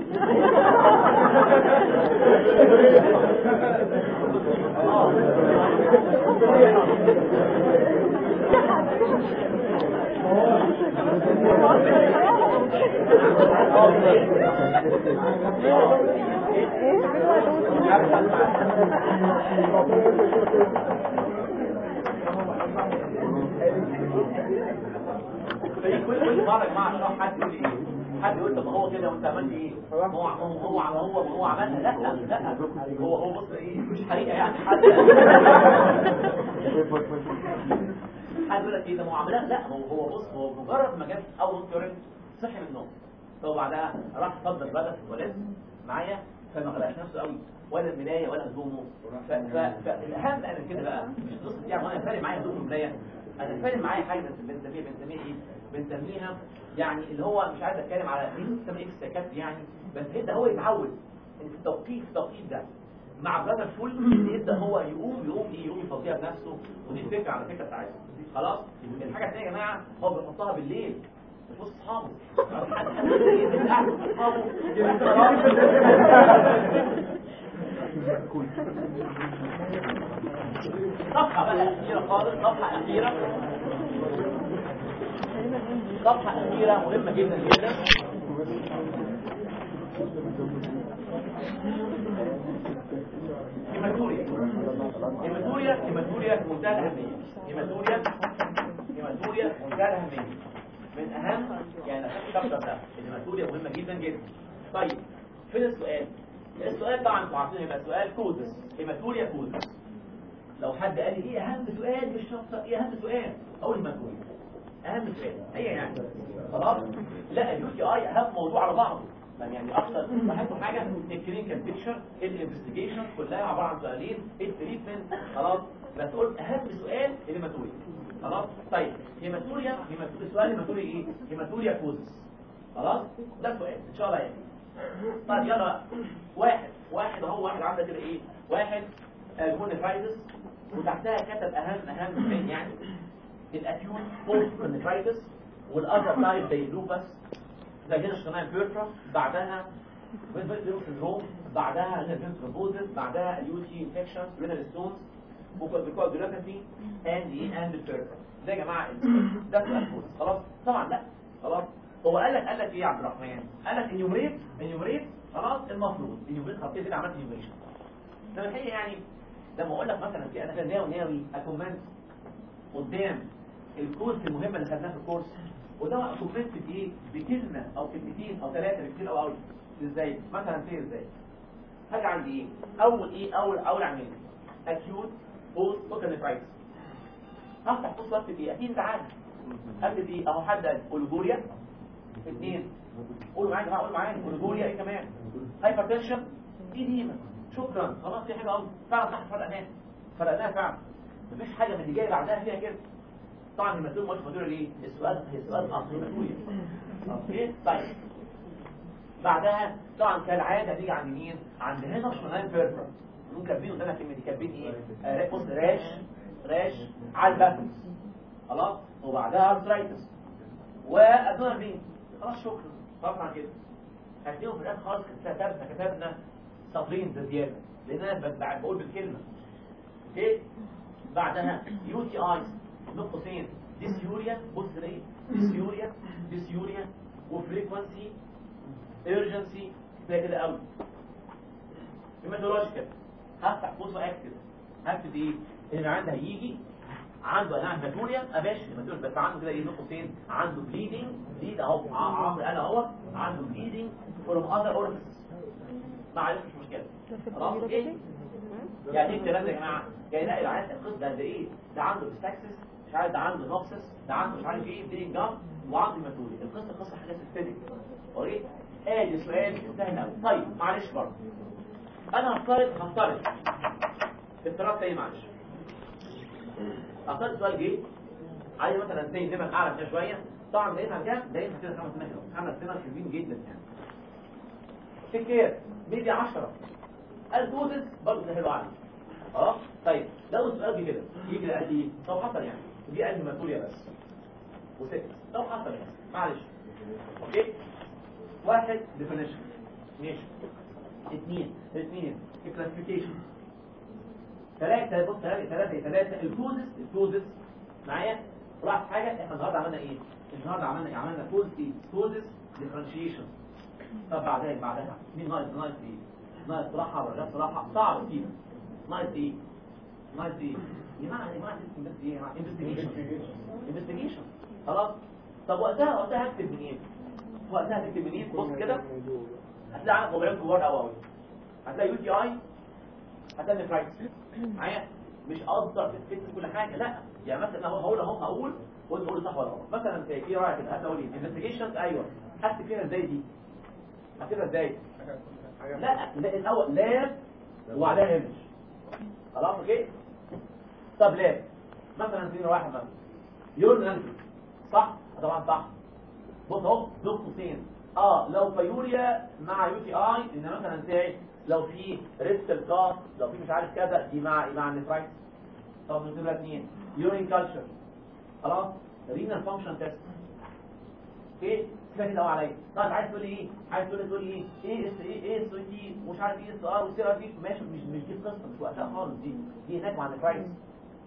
Speaker 1: في كل كل مره يا جماعه اشرح حد يقول ايه حد يقول طب ما هو كده وانت عملت ايه هو هو هو هو هو عملها لا لا لا هو هو بص ايه مش حقيقه يعني حد حد يقول لك ايه ده ما هو عملها لا هو هو بص هو مجرد ما جاب اول كورن صحي من النوم هو بعدها راح فضل بقى في التواليت معايا فما غلقش نفسه قوي ولا الملايه ولا هدومه ف- ف- فالاهم انا كده بقى مش قصه يعني وانا فارق معايا هدوم الملايه انا فارق معايا حاجه بنسميها بنسميها ايه بنسميها يعني اللي هو مش عايز اتكلم على ايه بنسميها ايه السكات يعني بس يبدا هو يتعود ان في التوقيت في التوقيت ده مع بلاد الفول يبدا هو يقوم يقوم ايه يقوم يفضيها بنفسه ودي الفكره على فكره بتاعتنا خلاص الحاجه الثانيه يا جماعه هو بيحطها بالليل في وسط اصحابه حد حد يبقى قاعد وسط اصحابه صفحه بقى اخيره خالص صفحه اخيره صفحة أخيرة مهمة جدا جدا هيماتوريا هيماتوريا هيماتوريا في منتهى الأهمية هيماتوريا هيماتوريا في منتهى الأهمية من أهم يعني الشابتر ده الهيماتوريا مهمة جدا جدا طيب فين السؤال؟ السؤال طبعا انتوا عارفين يبقى سؤال كودس هيماتوريا كودس لو حد قال لي ايه اهم سؤال في الشابتر ايه اهم سؤال اقول هيماتوريا اهم سؤال هي يعني خلاص لا اليو تي اي اهم موضوع على بعضه يعني اكتر بحثوا حاجه الكلينيكال بيكتشر الانفستيجيشن كلها عباره عن سؤالين التريتمنت خلاص بس قلت اهم سؤال الهيماتوريا خلاص طيب هيماتوريا هيماتوريا السؤال هيماتوريا ايه هيماتوريا كوزس خلاص ده السؤال ان شاء الله يعني طيب يلا بقى. واحد واحد اهو واحد عندك كده ايه واحد الكونيفرايتس وتحتها كتب اهم اهم اثنين يعني الاكيوت بوست كونيفرايتس والاذر تايب زي اللوبس زي كده اشتغلنا بيرترا بعدها فيتفيتريو سندروم بعدها الفينتروبوزس بعدها اليو تي انفكشن رينال ستونز وكوادريوباثي اند ايه اند بيرترا ده يا جماعه ده سؤال كويس خلاص طبعا لا خلاص هو قال لك قال لك ايه يا عبد الرحمن قال لك انيومريت انيومريت خلاص المفروض انيومريت خطيت كده عملت انيومريشن طب الحقيقه يعني لما اقول لك مثلا في انا كده ناوي ناوي اكومنت قدام الكورس المهم اللي خدناه في الكورس وده كومنت بايه بكلمه او كلمتين او ثلاثه بكتير او قوي ازاي مثلا في ازاي حاجه عندي ايه اول ايه اول اول عمليه اكيوت بوست اوكانيفرايتس هفتح بص اكتب ايه اكيد انت عارف اكتب ايه اهو حد اوليجوريا اثنين قولوا معايا يا جماعه قولوا معايا اوليجوريا ايه كمان هايبرتنشن ايديما شكرا خلاص في حاجه اهو فعلا صح فرقناها فرقناها فعلا مفيش حاجه من اللي جايه بعدها فيها كده طبعا المسؤول مش مدير ليه السؤال السؤال اصلي مسؤوليه اوكي طيب بعدها طبعا كالعاده تيجي عند مين عند هنا شمال بيربر ممكن كاتبين قدامك كلمه كاتبين ايه آه، بص راش راش على البافلز خلاص وبعدها ارثرايتس وادنى بين خلاص شكرا طبعا كده هتلاقيهم في الاخر خالص كتبنا كتبنا سطرين بزياده لان انا ب- بقول بالكلمه اوكي بعدها يو تي ايز نقطتين ديسيوريا بص ليه ديسيوريا ديسيوريا وفريكونسي ايرجنسي زي كده قوي هيماتولوجيكال هفتح قوس واكتب هكتب ايه ان عندها هيجي عنده انواع هيماتوريا اباش هيماتوريا بس عنده كده ايه نقطتين عنده بليدنج بليد اهو ع- عمرو قال اهو عنده بليدنج فروم اذر اورفيس معلش مش مشكله خلاص ايه يعني ايه الكلام ده يا جماعه يعني لا العيان القصه ده ايه ده عنده ستاكسس مش عارف ده عنده نوكسس ده عنده مش عارف ايه بليدنج جام وعنده هيماتوريا القصه قصه حاجه سيستميك اوكي ادي سؤال انتهى الاول طيب معلش برضه انا هفترض هفترض افتراض تاني معلش هفترض سؤال جه عايز مثلا زي نبقى اعلى كده شويه طبعا دايما كام دايما كده خمس سنين خمس سنين حلوين جدا يعني تكير ميدي 10 الدوزس برضه ده حلو عليه اه طيب لو السؤال جه كده يجي كده قال لي طب حصل يعني دي قال لي مسؤوليه بس وست طب حصل يعني معلش اوكي واحد ديفينيشن ماشي اثنين اثنين الكلاسيفيكيشن ثلاثة بص ثلاثة ثلاثة ثلاثة الكوزس الكوزس معايا راح حاجة احنا النهاردة عملنا ايه؟ النهاردة عملنا ايه؟ عملنا كوزس ايه؟ كوزس ديفرنشيشن طب بعدها بعدها مين ناقص ناقص ايه؟ ناقص صراحة ولا لا صراحة صعب كتير ناقص ايه؟ ناقص ايه؟ يا جماعة يا جماعة بس ايه يا جماعة انفستيجيشن انفستيجيشن خلاص طب وقتها وقتها هكتب منين؟ وقتها هتكتب منين؟ بص كده هتلاقي عندك موبايلات كبار قوي قوي هتلاقي يو تي اي هتلاقي نفرايتس معايا مش اقدر تكتب كل حاجه لا يعني مثلا انا هقول اهو هقول وانت تقول لي صح ولا غلط مثلا في في رايك كده هتقول لي انفستيجيشن ايوه هكتب فيها ازاي دي هكتبها ازاي لا لا الاول لاب وبعدها ايمج خلاص اوكي طب لاب مثلا في واحد مثلا يورن انفي صح طبعا صح بص اهو نقطتين اه لو فيوريا مع يو تي اي ان مثلا تاعي لو في ريستل كاف لو في مش عارف كذا دي مع مع النفرايتس طب نكتب لها اثنين يورين كالتشر خلاص رينال فانكشن تيست اوكي كده كده أهو عليا طيب عايز تقول لي ايه عايز تقول لي تقول لي ايه ايه اس ايه ايه اس تي ومش عارف ايه اس ار والسي ار دي ماشي مش مش دي القصه مش وقتها خالص دي دي هناك مع النفرايتس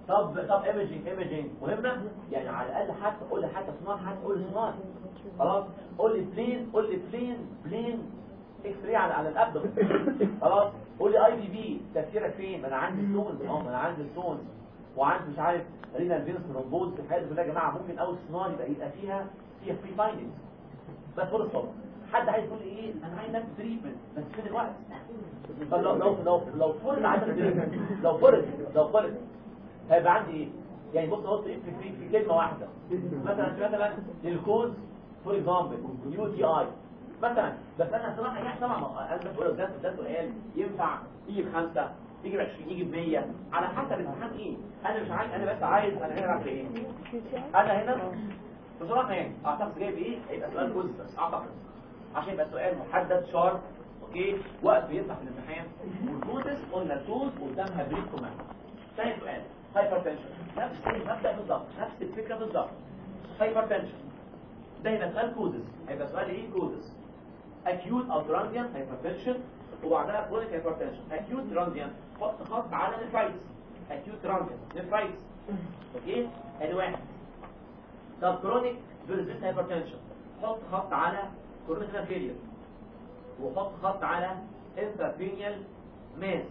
Speaker 1: طب طب ايمجينج ايمجينج مهمه يعني على الاقل حتى قول لي حتى سمار حتى قول لي سمار خلاص قول لي بلين قول لي بلين بلين اكس راي على على الابدومن خلاص قول لي اي بي بي تفكيرك فين ما انا عندي ستونز اه ما انا عندي ستونز وعندي مش عارف رينال فينس ترومبوز الحاجات دي كلها يا جماعه ممكن اول سمار يبقى يبقى فيها فيها فري فايندنجز بس فول ستوب حد عايز يقول لي ايه انا عايز نفس تريتمنت بس فين الوقت طب لو لو لو لو فرض عندك تريتمنت لو فرض لو فرض هيبقى عندي ايه يعني بص بص في في, في كلمه واحده مثلا مثلا للكوز فور اكزامبل يو تي اي مثلا بس انا صراحه يعني طبعا انا بس بقول ده ده سؤال ينفع يجي بخمسه يجي ب 20 يجي ب 100 على حسب الامتحان ايه انا مش عايز انا بس عايز انا هنا اعمل ايه انا هنا بصراحه يعني اعتقد جايب ايه هيبقى سؤال كوز بس اعتقد عشان يبقى سؤال محدد شارب اوكي وقت بيطلع في الامتحان والكوزس قلنا التوز قدامها بريد كوماند ثاني سؤال هايبرتنشن نفس المبدا بالظبط نفس الفكره بالظبط هايبرتنشن ده هيبقى سؤال كوزس هيبقى سؤال ايه كوزس acute او transient hypertension وبعدها chronic hypertension acute transient خط خط على nephritis acute transient nephritis اوكي ادي واحد طب chronic persistent hypertension حط خط على chronic failure وحط خط على intracranial mass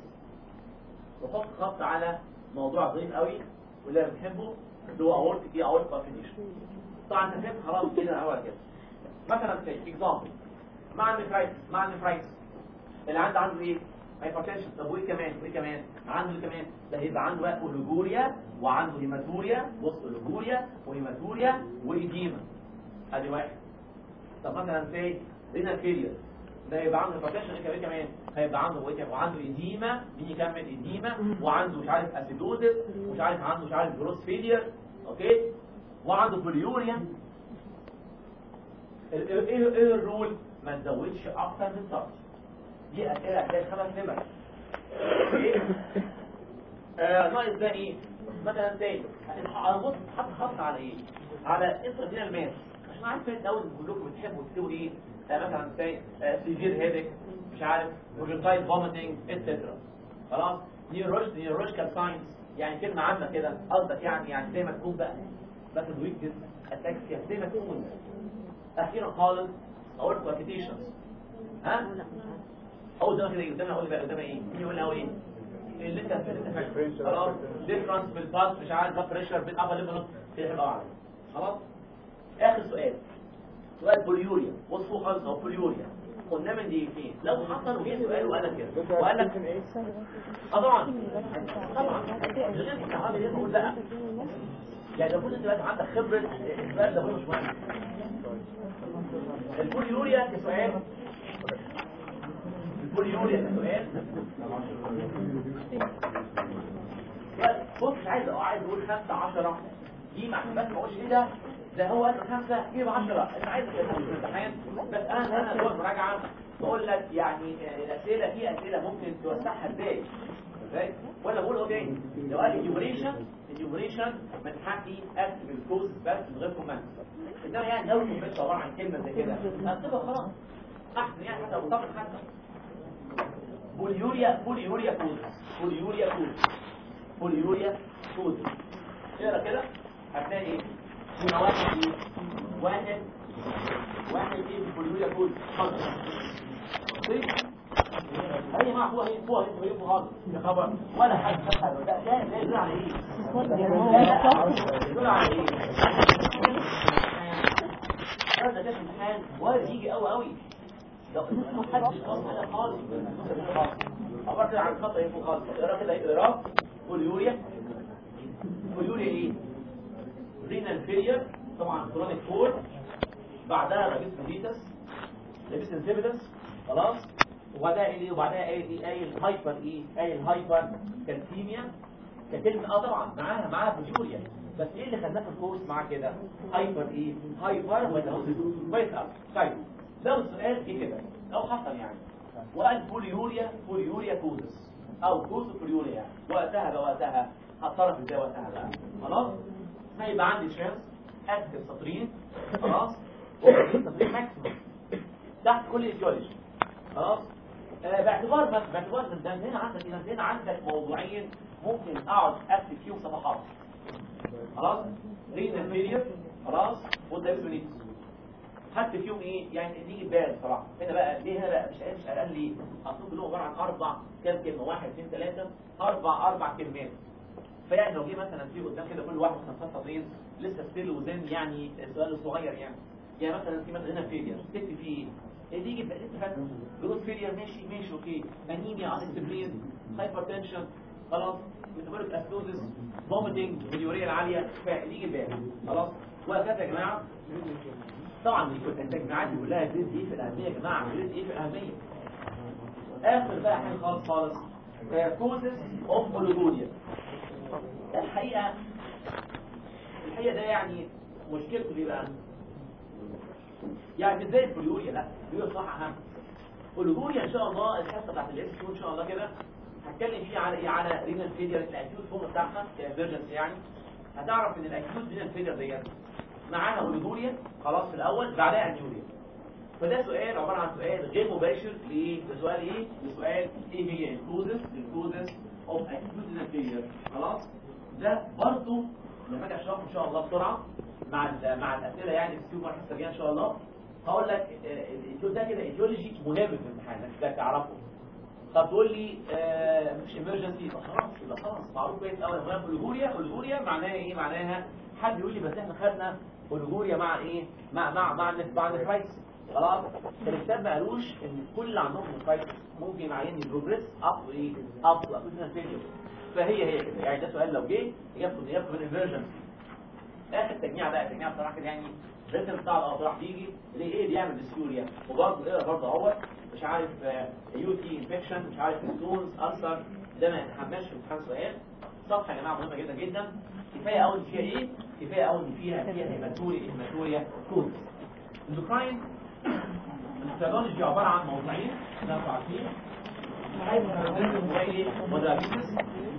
Speaker 1: وحط خط على موضوع ظريف قوي واللي انا بنحبه اللي هو اورتيك ايه اورتيك كونفينيشن طبعا انت فهمت خلاص كده اول كده مثلا زي اكزامبل مع النفرايتس مع النفرايتس اللي عنده عنده ايه هايبرتنشن طب وايه كمان وايه كمان عنده ايه كمان ده هيبقى عنده بقى اوليجوريا وعنده هيماتوريا بص اوليجوريا وهيماتوريا وايديما ادي واحد طب مثلا زي رينال فيلير ده يبقى عنده هايبرتنشن ايه كمان كمان هيبقى عنده ايه كمان وعنده ايديما مين يكمل ايديما وعنده مش عارف اسيدوزس ومش عارف عنده مش عارف جروس فيلير اوكي وعنده بوليوريا ايه ايه ايه الرول ما تزودش اكتر من سطر دي اسئله هتلاقي خمس نمر ايه آه ناقص ده ايه مثلا تاني هنبص حط خط على ايه على انترفينال ماس عشان عارف ان اول كلكم بتحبوا تكتبوا ايه آه مثلا تاني سيفير هيدك مش عارف بروجيتايد فوميتنج اتسترا خلاص نيوروش نيوروشكال ساينس يعني كلمه عامه كده قصدك يعني يعني زي ما تكون بقى بس ويكنس اتاكسيا زي ما تكون اخيرا خالص اقول كوانتيشنز ها اول ده كده قدامنا اقول بقى قدامنا ايه مين يقول اول ايه اللي انت اللي خلاص ديفرنس بالباس مش عارف ده بريشر بين ابر ليفل كده هيبقى اعلى خلاص اخر سؤال سؤال بوليوريا وصفه خالص او بوليوريا قلنا من دقيقتين لو حصل وجه سؤال وقال لك كده وقال لك اه طبعا طبعا غير الصحابه دي بقول لا يعني لو كنت دلوقتي عندك خبره السؤال ده مش مهم البوليوريا كسؤال البوليوريا كسؤال بص مش عايز عايز اقول 5 10 دي مع بس ما اقولش ايه ده ده هو قال خمسة جيب 10 انت عايز الامتحان بس انا انا جوه مراجعه بقول لك يعني الاسئله في اسئله ممكن توسعها ازاي ازاي ولا بقول اهو تاني لو قال اليومريشن اليومريشن من حقي اكتب الكوز بس من غير كومنت انما يعني لو كنت عباره عن كلمه زي كده اكتبها خلاص احسن يعني حتى لو طبق حتى بوليوريا بوليوريا كوز بوليوريا كوز بوليوريا كوز اقرا كده هتلاقي ايه هنا واحد ايه واحد واحد ايه بوليوريا كوز خلاص اي ما هو هي هو هو هو خالص يا خبر ولا حد خد ده ده ده يدل على ايه يدل على ايه هذا ده امتحان وارد يجي قوي قوي لو ما حدش قال حاجه خالص عبرت عن الخطا يفوق خالص اقرا كده اقرا بوليوريا بوليوريا ايه رينال فيلير طبعا كرونيك فور بعدها رابيس ميتس رابيس انسيبيدس خلاص وبعدها ايه وبعدها ايه ايه ايه الهايبر ايه ايه الهايبر كالسيميا ككلمه اه طبعا معاها معاها بوليوريا بس ايه اللي خدناه في الكورس معاه كده هايبر ايه هايبر ولا كويس قوي طيب لو السؤال جه كده لو حصل يعني وقال بوليوريا بوليوريا كوزس او كوز بوليوريا يعني وقتها بقى وقتها هتصرف ازاي وقتها بقى خلاص هيبقى عندي شانس اكتب سطرين خلاص سطرين ماكسيموم تحت كل ايديولوجي خلاص آه باعتبار بس باعتبار ان ده هنا عندك هنا هنا عندك موضوعين ممكن اقعد اكتب فيهم صفحات خلاص رينا فيلير خلاص والدايبيتس هكتب فيهم ايه يعني نيجي بال صراحه هنا بقى ليه هنا بقى مش مش قال لي اصل كلهم عباره عن اربع كام كلمه واحد اثنين ثلاثه اربع اربع كلمات فيعني لو جه مثلا في قدام كده كل واحد خمسة سطرين لسه ستيل وزن يعني السؤال الصغير يعني يعني مثلا في مثلا هنا فيلير تكتب فيه ايه دي يجي انت فاهم بيقول فيلير ماشي ماشي اوكي انيميا انستبرين هايبرتنشن خلاص ميتابوليك اسيدوزس فوميتنج اليوريا العاليه فيجي البال خلاص وهكذا يا جماعه طبعا التجميعات دي كلها جريد ايه في الاهميه يا جماعه جريد ايه في الاهميه اخر بقى حاجه خالص خالص كوزس اوف اوليجوريا الحقيقه الحقيقه ده يعني مشكلته ايه بقى يعني مش زي البوليوريا لا البوليوريا صح اهم اوليجوريا ان شاء الله الحصه بتاعت الاس ان شاء الله كده هتكلم فيه على ايه على رينال فيلير الاكيوت فورم بتاعها كايمرجنسي يعني هتعرف ان الاكيوت رينال فيلير ديت معانا اوليجوريا خلاص في الاول بعدها انيوريا فده سؤال عباره عن سؤال غير مباشر لايه لسؤال ايه لسؤال ايه هي الكوزس الكوزس اوف اكيوت رينال فيلير خلاص ده برضه لما اجي اشرحه ان شاء الله بسرعه مع ال مع الاسئله يعني في السيوم الحصه الجايه ان شاء الله هقول لك الإيديو- ده كده ايديولوجي مهم في الامتحان انك تعرفه طب تقول لي آه مش ايمرجنسي خلاص يبقى خلاص معروف كويس قوي لما اوليجوريا اوليجوريا معناها ايه معناها حد يقول لي بس احنا خدنا اوليجوريا مع ايه مع مع مع النف- مع النفرايتس خلاص الكتاب ما قالوش ان كل اللي عندهم نفرايتس ممكن يعين بروجريس اب ايه اب تو فيلير فهي هي كده يعني ده سؤال لو جه اجابته اجابته من ايمرجنسي اخر تجميع بقى تجميع بصراحه كده يعني الريتم بتاع الاطراح بيجي ليه ايه بيعمل ديسيوريا وبرضه ايه برضه اهوت مش عارف يو تي انفكشن مش عارف ستونز ألسر ده ما يتحملش في امتحان سؤال صفحه يا جماعه مهمه جدا جدا كفايه قوي ان فيها ايه كفايه قوي ان فيها فيها هيماتوري هيماتوريا كود اندوكراين الفيزيولوجي عباره عن موضوعين زي ما انتم عارفين هايبر ودايابيتس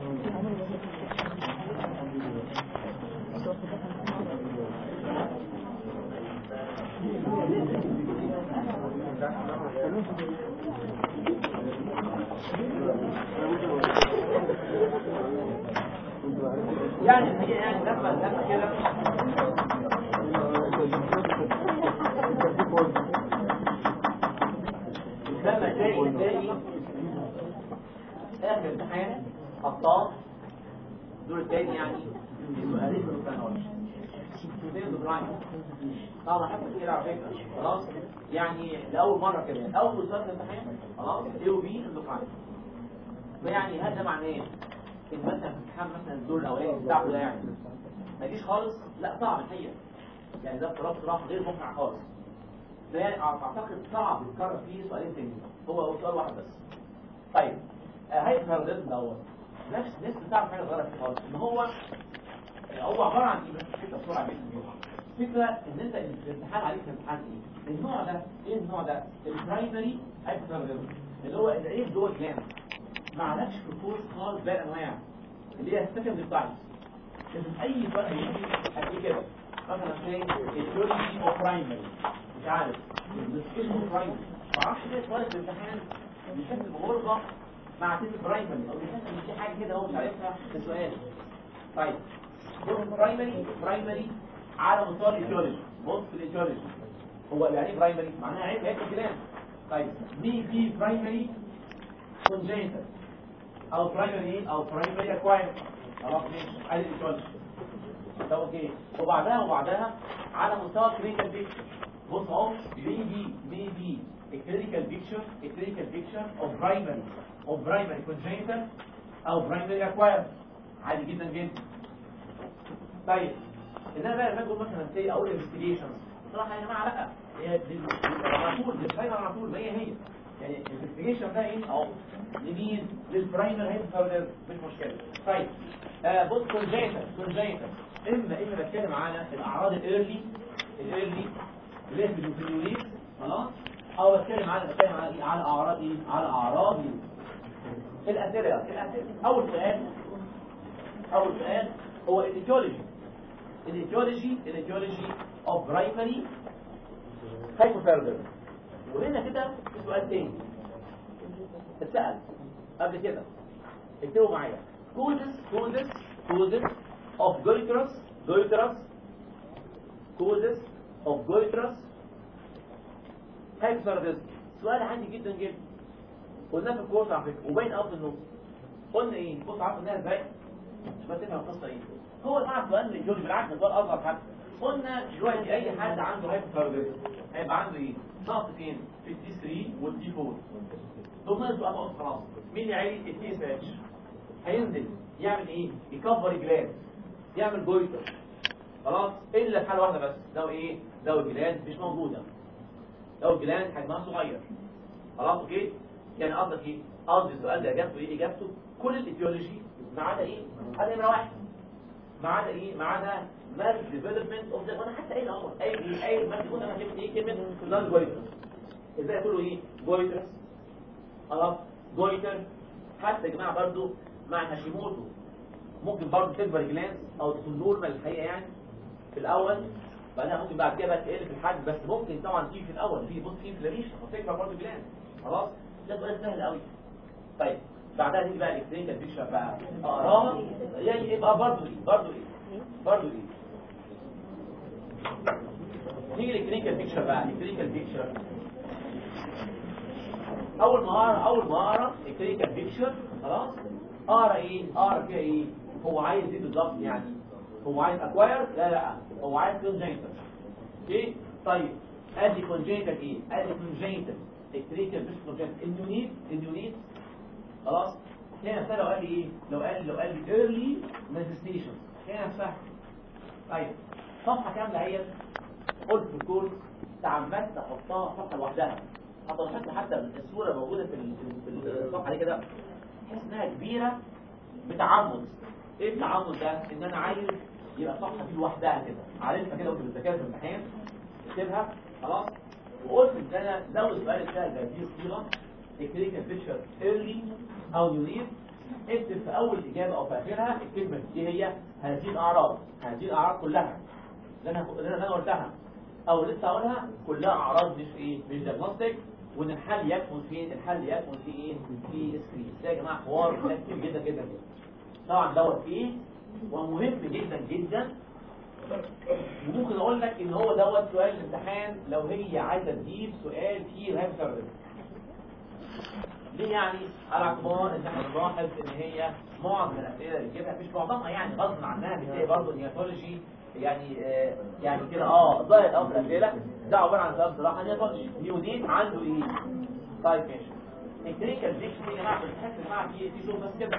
Speaker 1: يعني الحقيقه يعني لما لما كده لما تلاقي تلاقي اخر امتحان خطاط دول التاني يعني سؤالين من الثانوي سؤالين دبراين طبعا حتى كده على فكره خلاص يعني لاول مره كمان اول سؤال في الامتحان خلاص اي وبي دبراين فيعني هذا معناه ايه؟ ان مثلا في امتحان مثلا الدور الاولاني بتاعه ده يعني ما يجيش خالص لا صعب الحقيقه يعني ده اضطراب صراحه غير مقنع خالص ده يعني اعتقد صعب يتكرر فيه سؤالين تاني هو هو سؤال واحد بس طيب آه، هاي الفرادات دوت نفس نفس بتاع حاجه صغيره فيه خالص ان هو آه، هو عباره عن ايه بس فكره بسرعه جدا فكره ان انت الامتحان عليك في الامتحان ايه النوع ده ايه النوع ده البرايمري هايبوثايروديزم اللي هو العيب جوه الجلد ما عندكش كورس خالص باقي الانواع اللي هي السكند تايبس لازم اي فرق يجي هتلاقيه كده مثلا زي الجيولوجي اوف برايمري مش عارف السكيل اوف برايمري ما اعرفش ليه طالب في الامتحان بيحس بغربه مع كلمه برايمري او بيحس ان في حاجه كده هو مش عارفها في السؤال طيب بص برايمري برايمري على مستوى الايديولوجي بص في الايديولوجي هو يعني ايه برايمري معناها عيب عيب الكلام طيب بي في برايمري كونجنتال او برايمري ايه او برايمري اكواير خلاص ماشي ادي الايديولوجي طب اوكي وبعدها وبعدها على مستوى كلينيكال بيكتشر بص اهو بي بي بي بي الكلينيكال بيكتشر الكلينيكال بيكتشر اوف برايمري اوف برايمري كونجنتال او برايمري اكواير عادي جدا جدا طيب انما بقى لما اقول مثلا سي اول انفستيجيشنز صراحه يا جماعه لا هي دي- دي- على طول دي الفاينل على طول ما هي هي يعني الانفستيجيشن ده ايه اهو لمين للبرايمر هيد مش مشكله طيب آه بص كونجيتال كونجيتال اما اما بتكلم على الاعراض الايرلي الايرلي اللي هي الفيديوليت خلاص او بتكلم على بتكلم على ايه على اعراض ايه على اعراض الاسئله الاسئله اول سؤال اول سؤال هو الايتيولوجي الايتيولوجي الايتيولوجي اوف برايمري هايبوثايروديزم وهنا كده في سؤال تاني اتسال قبل كده اكتبوا معايا causes causes causes of goitrous goitrous causes of goitrous hyperthyroidism سؤال عادي جدا جدا قلناه في الكورس على فكره وباين قوي في النص قلنا ايه بص عارف انها ازاي مش بس تفهم القصه ايه هو طبعا سؤال من الجورج بالعكس سؤال اصغر حتى قلنا دلوقتي اي حد عنده هايبوثايروديزم هيبقى عنده ايه نقص فين في التي 3 والتي 4 دول ناقص بقى نقص خلاص مين يعيد التي اس اتش هينزل يعمل ايه يكفر جلاس يعمل جويتر خلاص الا في حاله واحده بس لو ايه لو الجلاس مش موجوده لو الجلاس حجمها صغير خلاص اوكي يعني قصدك ايه قصدي السؤال ده اجابته ايه اجابته كل الايديولوجي ما عدا ايه هذا نمره واحد ما عدا ايه ما عدا مال ديفلوبمنت اوف ذا وانا حتى قايل اهو قايل ايه قايل مال قدامها كلمه ايه كلمه نون جويترس ازاي يقولوا ايه جويترس خلاص جويتر حتى يا جماعه برضو مع هاشيموتو ممكن برضو تكبر جلانس او تكون نورمال الحقيقه يعني في الاول بعدها ممكن بعد كده بقى تقل في الحجم بس ممكن طبعا تيجي في الاول في بص في انفلاميشن وتكبر برضو جلانس خلاص ده سؤال سهل قوي طيب بعدها نيجي بقى الاكسترينال بيكشر بقى اقراها يعني يبقى برضو ايه برضو ايه برضو ايه نيجي للكلينيكال بيكشر بقى الكلينيكال بيكشر اول ما اقرا اول ما اقرا الكلينيكال بيكشر خلاص اقرا ايه اقرا فيها ايه هو عايز ايه بالظبط يعني هو عايز اكواير لا لا هو عايز كونجنتال اوكي طيب ادي كونجنتال ايه ادي كونجنتال الكلينيكال بيكشر كونجنتال اليونيت اليونيت خلاص هنا نفسها لو قال لي ايه لو قال لو قال لي early manifestation هنا نفسها طيب صفحه كامله اهي قلت في الكورس تعمدت احطها صفحه لوحدها حتى لاحظت حتى الصوره موجوده في ال- في الصفحه دي كده تحس انها كبيره بتعمد ايه التعمد ده ان انا عايز يبقى الصفحه دي لوحدها كده عارفها كده وانت بتذاكرها في الامتحان اكتبها خلاص وقلت ان انا لو السؤال بتاعي بهذه الصيغه الكلينيكال بيكتشر ايرلي او يونير اكتب في اول اجابه او في اخرها الكلمه دي هي هذه الاعراض هذه الاعراض كلها اللي انا اللي انا قلتها او لسه هقولها كلها اعراض مش ايه مش ديagnostic وان الحل يكمن فين الحل يكمن في ايه في سكرين ده يا جماعه حوار ده كتير جدا جدا جدا طبعا دوت ايه ومهم جدا جدا وممكن اقول لك ان هو دوت سؤال الامتحان لو هي عايزه تجيب سؤال فيه هاف ليه يعني على اعتبار ان احنا بنلاحظ ان هي معظم الاسئله اللي بتجيبها مش معظمها يعني غصب عنها بتلاقي برضه نياتولوجي يعني آه يعني كده اه ضايق اه في الاسئله ده عباره عن سؤال صراحه نياتولوجي نيودين عنده ايه؟ طيب ماشي الكلينيكال ديكشن يا جماعه بتحس يا جماعه في في صوت بس كده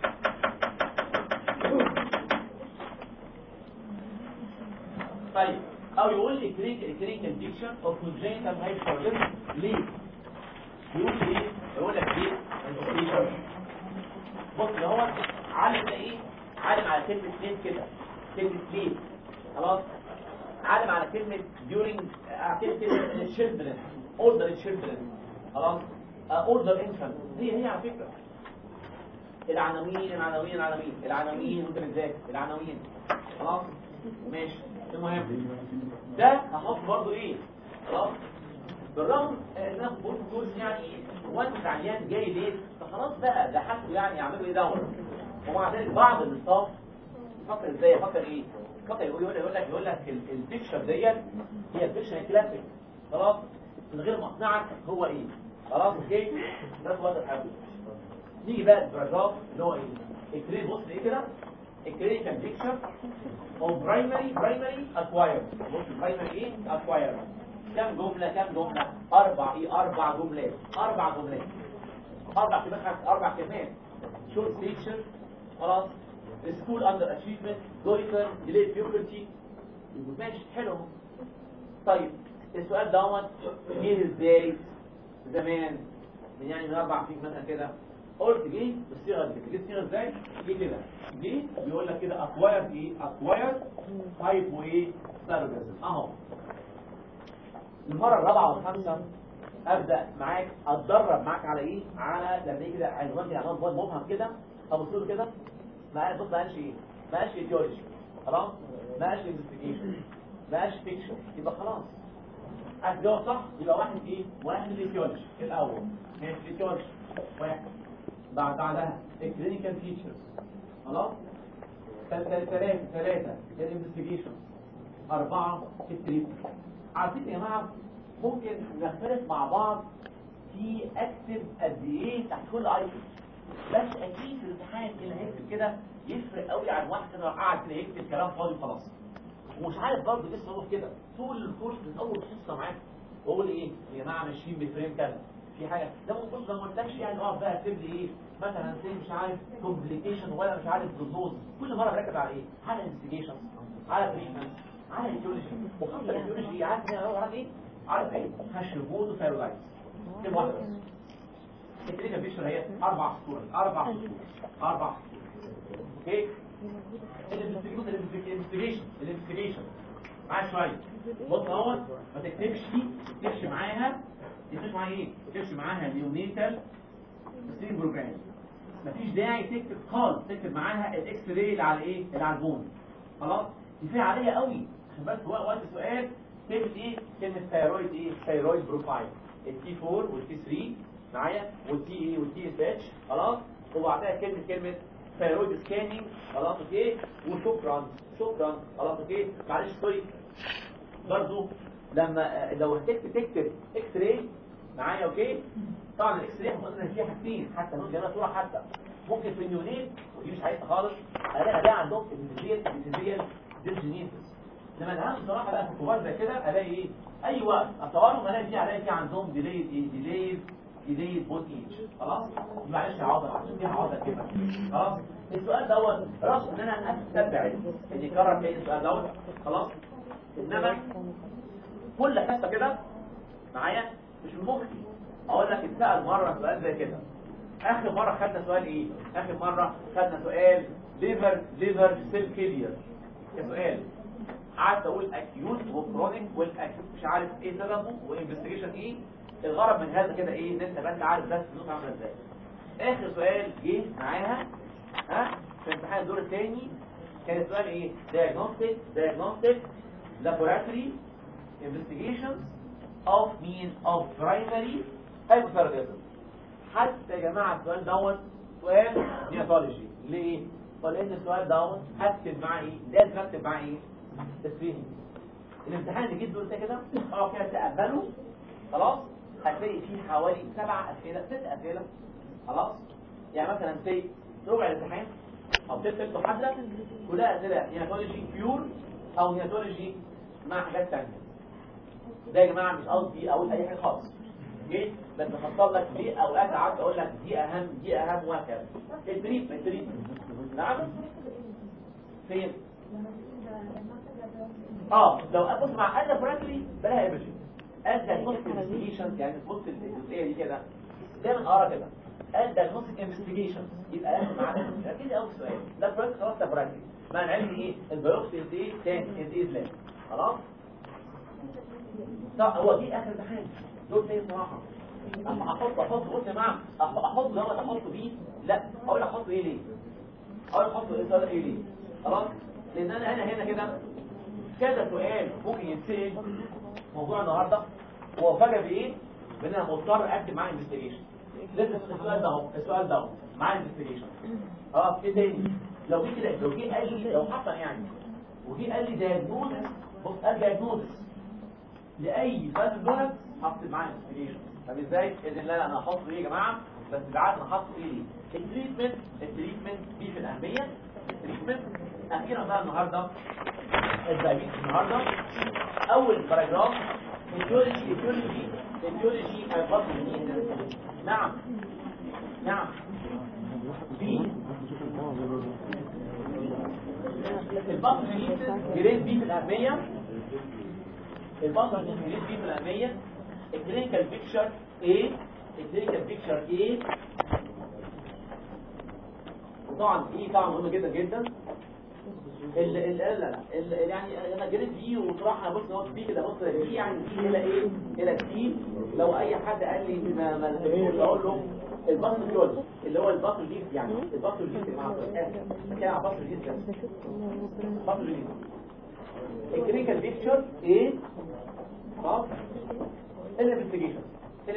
Speaker 1: طيب او يقول لي كلينيكال ديكشن اوف كونجنتال هايبرتيزم ليه؟ يقول لي ايه يقول لك ايه الاوبريشن بص اللي هو عالم ده ايه عالم على كلمه ليه كده كلمه ليه خلاص عالم على كلمه during على كلمه children older children خلاص older infant هي هي على فكره العناوين العناوين العناوين العناوين وانت بتذاكر العناوين خلاص ماشي المهم ده هحط برضو ايه خلاص بالرغم ان انا بقول كورس يعني وانت عيان جاي ليه فخلاص بقى ده حسوا يعني يعملوا ايه دور ومع ذلك بعض الستاف يفكر ازاي يفكر ايه يفكر يقول يقول يقول لك يقول لك ال- البيكشر ديت هي البيكشر الكلاسيك خلاص من غير ما اقنعك هو ايه خلاص اوكي ده هو ده الحاجه نيجي بقى البراجراف اللي هو ايه الكريم بص ايه كده الكلينيكال بيكشر او برايمري برايمري اكواير بص برايمري ايه اكواير كم جملة كم جملة أربع إيه أربع جملات أربع جملات أربع كلمات أربع كلمات شورت بيكشر خلاص سكول أندر أشيفمنت دويتر ديلي بيوبرتي ماشي حلو طيب السؤال دوت جه ازاي زمان من يعني من أربع سنين مثلا كده قلت جه بالصيغه دي جه الصيغه ازاي؟ جه كده جه بيقول لك كده اكواير ايه؟ اكواير تايب وايه؟ سيرفيسز اهو المرة الرابعة والخامسة أبدأ معاك أتدرب معاك على إيه؟ على لما يجي كده عنوان كده عنوان فاضي مبهم كده أبص له كده ما قال- بص ما قالش إيه؟ ما قالش ايديولوجي خلاص؟ ما قالش انفستيجيشن ما قالش بيكشر يبقى خلاص هتجاوب صح يبقى واحد إيه؟ واحد الايديولوجي الأول ماشي الايديولوجي واحد بعد بعدها الكلينيكال فيتشرز خلاص ثلاثة ثلاثة الانفستيجيشن أربعة في التريتمنت عارفين يا جماعة ممكن نختلف مع بعض في اكتب قد ايه تحت كل ايتم بس اكيد في الامتحان اللي هيكتب كده يفرق قوي عن واحد كده قاعد كده يكتب كلام فاضي وخلاص ومش عارف برضه لسه هو كده طول الكورس من اول حصه معاك واقول ايه يا جماعه ماشيين بفريم كذا في حاجه ده بص ما قلتلكش يعني اقف بقى اكتب لي ايه مثلا زي مش عارف كومبليكيشن ولا مش عارف بروجنوز كل مره بركز على ايه على انفستيجيشن على تريتمنت على ايديولوجي وخاصه الايديولوجي عارف ايه عارف ايه عارف ايه هاشبود وفيرولايت كم واحده بس الكلينيكال بيكشر هي اربع سطور اربع سطور اربع سطور اوكي الانفستيجيشن الانفستيجيشن معايا شويه بص اهو ما تكتبش ما تكتبش معاها ما تكتبش معاها ايه ما تكتبش معاها نيونيتال ستريم بروجرام مفيش داعي تكتب خالص تكتب معاها الاكس راي اللي على ايه اللي على البون خلاص كفايه عليها قوي عشان بس وق- وقت السؤال تكتب ايه كلمه ثايرويد ايه ثايرويد بروفايل التي 4 والتي 3 معايا والتي ايه والتي اس اتش خلاص وبعدها كلمه كلمه ثايرويد سكاننج خلاص اوكي وشكرا شكرا خلاص اوكي معلش سوري برضو لما آه، لو هتكتب تكتب اكس راي معايا اوكي طبعا الاكس راي احنا قلنا فيها حاجتين حتى نقول جنبها صوره حتى ممكن في النيونيت ودي مش عايزها خالص الاقي ده عندهم الفيزيال الفيزيال ديجينيتس لما العام بصراحه بقى في الكبار زي كده الاقي ايه اي وقت اصورهم الاقي فيه الاقي فيه عندهم ديليد ايه ديليد ديليد بوت ايج خلاص معلش هعوضها عشان فيها عوضه كده خلاص السؤال دوت رغم ان انا استبعد ان يكرر تاني السؤال دوت خلاص انما كل حته كده معايا مش من مخي اقول لك اتسال مره سؤال زي كده اخر مره خدنا سؤال ايه اخر مره خدنا سؤال ليفر ليفر سيل كيلير كسؤال قعدت اقول اكيوت وكرونيك والاكيوت مش عارف ايه سببه وانفستيجيشن ايه الغرض من هذا كده ايه ان انت بس عارف بس النقطه عامله ازاي اخر سؤال جه معاها ها في امتحان الدور الثاني كان السؤال ايه diagnostic diagnostic laboratory investigations of mean of primary hypothyroidism حتى يا جماعه السؤال دوت سؤال نياتولوجي ليه؟ فلان السؤال دوت هكتب معاه ايه؟ لازم اكتب معاه ايه؟ تسريني الامتحان اللي جيت دول كده اه كده تقبله خلاص هتلاقي فيه حوالي سبع اسئله ست اسئله خلاص يعني مثلا سي ربع الامتحان او ست ست محاضره كلها اسئله نياتولوجي بيور او نياتولوجي مع حاجات ثانيه ده يا جماعه مش قصدي اقول اي حاجه خالص جيت بس بفصل لك ليه اوقات قعدت اقول لك دي اهم دي اهم وهكذا التريتمنت التريتمنت نعم فين اه لو ابص مع ادى براتري بلاها ايمجن ادى نص انفستيجيشن يعني تبص الجزئيه دي كده دايما اقرا كده ادى نص انفستيجيشن يبقى لازم معانا اكيد اول سؤال ده براتري خلاص ده براتري مع العلم ايه البيوبسي از ايه تاني از ايه لا خلاص طب هو دي اخر امتحان دول تاني صراحه اما احط احط بص يا جماعه أح- احط دوت احطه بيه لا اقول احطه ايه ليه اقول احطه ايه صار ايه ليه خلاص لان انا انا هنا كده كذا سؤال ممكن يتسال موضوع النهارده هو فجأة بايه بان انا مضطر اكتب معاه انفستيجيشن لازم السؤال ده اهو السؤال ده اهو معاه انفستيجيشن خلاص ايه تاني لو جه كده لو جه قال لي لو حصل يعني وجه قال لي دايجنوز بص قال دايجنوز لاي فاز بلد هكتب معاه انفستيجيشن طب ازاي اذن لا انا هحط ايه يا جماعه بس بالعكس انا هحط ايه ليه التريتمنت التريتمنت دي في الاهميه التريتمنت اخيرا بقى النهارده الدايبيتس النهارده اول باراجراف ايديولوجي ايديولوجي ايديولوجي هايبوثيسيس نعم نعم في الباثوجينيسيس جريد بي في الاهميه الباثوجينيسيس جريد بي في الاهميه الكلينيكال بيكتشر ايه الكلينيكال بيكتشر ايه وطبعا ايه طبعا مهم جدا جدا ال ال لا لا ال يعني انا جريت بي وصراحه بص نقط بي كده بص بي يعني بي الى ايه الى بي لو اي حد قال لي ما ما لحقتوش اقول له البطل جول اللي هو البطل ليف يعني البطل ليف مع كان على بطل ليف بطل ليف الكلينيكال بيكتشر ايه خلاص الانفستيجيشن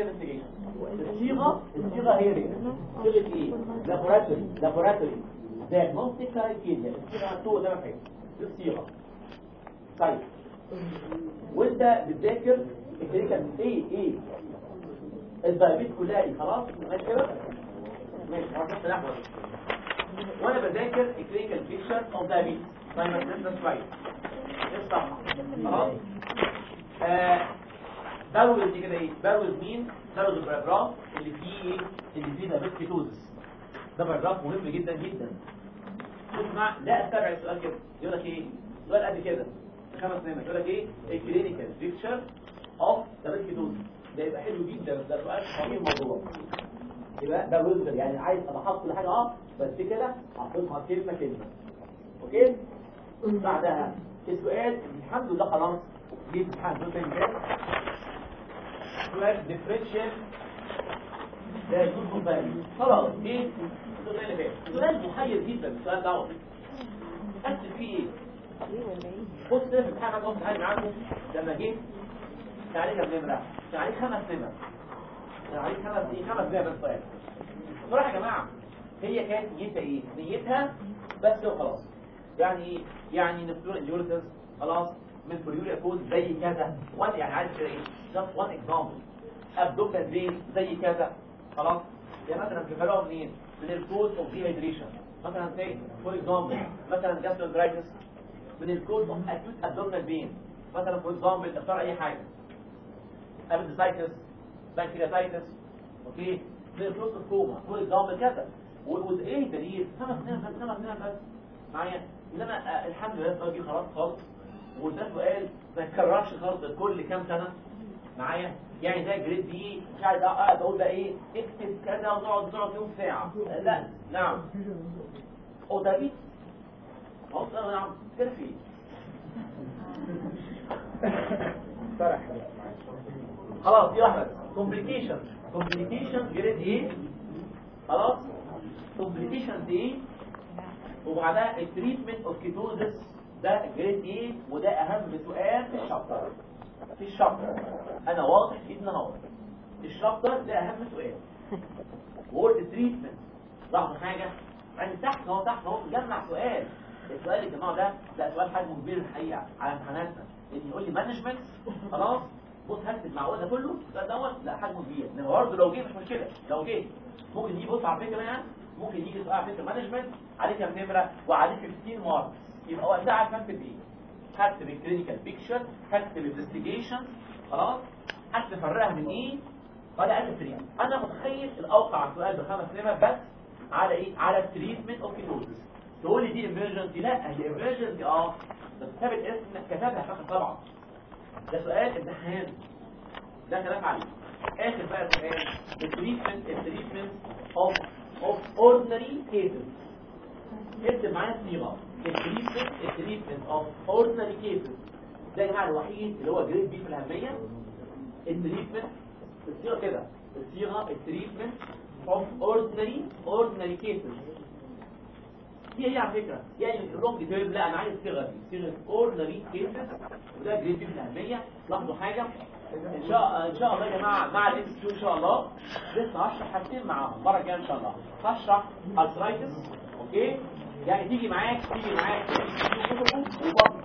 Speaker 1: الانفستيجيشن الصيغه الصيغه هي دي صيغه ايه لابوراتوري لابوراتوري diagnostic criteria الصيغه مكتوبه ده محتاج دي الصيغه طيب وانت بتذاكر الكلينيكال ايه ايه الدايابيت كلها ايه خلاص ماشي كده ماشي هنحط لحظه وانا بذاكر الكلينيكال بيكتشر اوف دايابيت طيب ده شويه الصح خلاص آه بروز دي كده ايه بروز مين بروز الباراجراف اللي فيه اللي فيه دايابيت كيتوزس ده باراجراف مهم جدا جدا اسمع لا استبعد السؤال كده يقول لك ايه سؤال قد كده خمس نمط يقول لك ايه الكلينيكال بيكتشر اوف دايابيت كيتوزس ده يبقى حلو جدا بس ده سؤال صحيح الموضوع يبقى ده الرزق يعني عايز ابقى حاطط كل حاجه اه بس كده حاططها كلمه كلمه اوكي بعدها السؤال الحمد لله خلاص جيت امتحان دول تاني كده سؤال ديفرنشال ده يكون مبين خلاص ايه السؤال اللي فات سؤال محير جدا السؤال ده اكتب فيه ايه
Speaker 2: ايه ولا ايه
Speaker 1: بص ده في امتحان عندكم امتحان معاكم لما جيت كان عليك كام نمره كان عليك خمس نمر كان عليك خمس ايه خمس نمر بس سؤال بصراحه يا جماعه هي كانت نيتها ايه نيتها بس وخلاص يعني ايه يعني نفتور انديورسنس خلاص من بريوريا كود زي كذا وان يعني عايز كده ايه just one example abdominal vein زي كذا خلاص يعني مثلا بيفرقوا منين من الكود اوف ديهايدريشن مثلا زي فور اكزامبل مثلا جاستروانترايتس من الكود اوف اكيوت ابدومينال بين مثلا فور اكزامبل اختار اي حاجه ابندسايتس بانكرياتايتس اوكي من الكود اوف كوما فور اكزامبل كذا وايه الدليل خمس سنين بس خمس سنين بس معايا انما آه، الحمد لله السؤال جه خلاص خالص وده سؤال ما يتكررش خالص كل كام سنه معايا يعني ده جريد دي مش عايز اقعد اقول بقى ايه اكتب كذا ونقعد نقعد يوم ساعه لا نعم او ده ايه أو ده نعم كده في إيه؟ خلاص دي واحده كومبليكيشن كومبليكيشن جريد ايه خلاص كومبليكيشن دي وبعدها التريتمنت اوف كيتوزس ده جريد ايه وده اهم سؤال في الشابتر في الشابتر انا واضح جدا اهو الشابتر ده اهم سؤال وقلت التريتمنت لاحظوا حاجه يعني تحت اهو تحت اهو جمع سؤال السؤال يا جماعه ده ده سؤال حجمه كبير الحقيقه على امتحاناتنا ان يقول لي مانجمنت خلاص بص هكتب معقول ده كله ده دوت لا حجمه كبير انما برضه لو جه مش مشكله لو جه ممكن يجي بص على فكره يعني ممكن يجي سؤال على فكره مانجمنت عليه كام نمره وعليه 15 مارك يبقى وقتها عارف اكتب ايه هكتب الكلينيكال بيكتشر هكتب الانفستيجيشن خلاص هكتب افرقها من ايه ولا اكتب تريتمنت انا متخيل الاوقع السؤال بخمس نمر بس على ايه على التريتمنت اوف كيتوزس تقول لي دي امرجنسي لا هي امرجنسي اه بس كتاب الاسم كتبها فاكر طبعا ده سؤال امتحان ده كلام عليه اخر بقى سؤال التريتمنت التريتمنت اوف اوف اوردينري كيسز اكتب معايا الصيغه التريتمنت التريتمنت اوف اوردينري كيسز ده يا جماعه الوحيد اللي هو جريد بي في الاهميه التريتمنت الصيغه كده الصيغه التريتمنت اوف اوردينري اوردينري كيسز دي هي على فكره يعني اللونج تيرم لا انا عايز الصيغه دي صيغه اوردينري كيسز وده جريد بي في الاهميه لاحظوا حاجه ان شاء ان شاء الله يا جماعه مع الام كيو ان شاء الله لسه هشرح حاجتين معاهم المره الجايه ان شاء الله هشرح ارثرايتس اوكي يعني تيجي معاك تيجي معاك وبرضه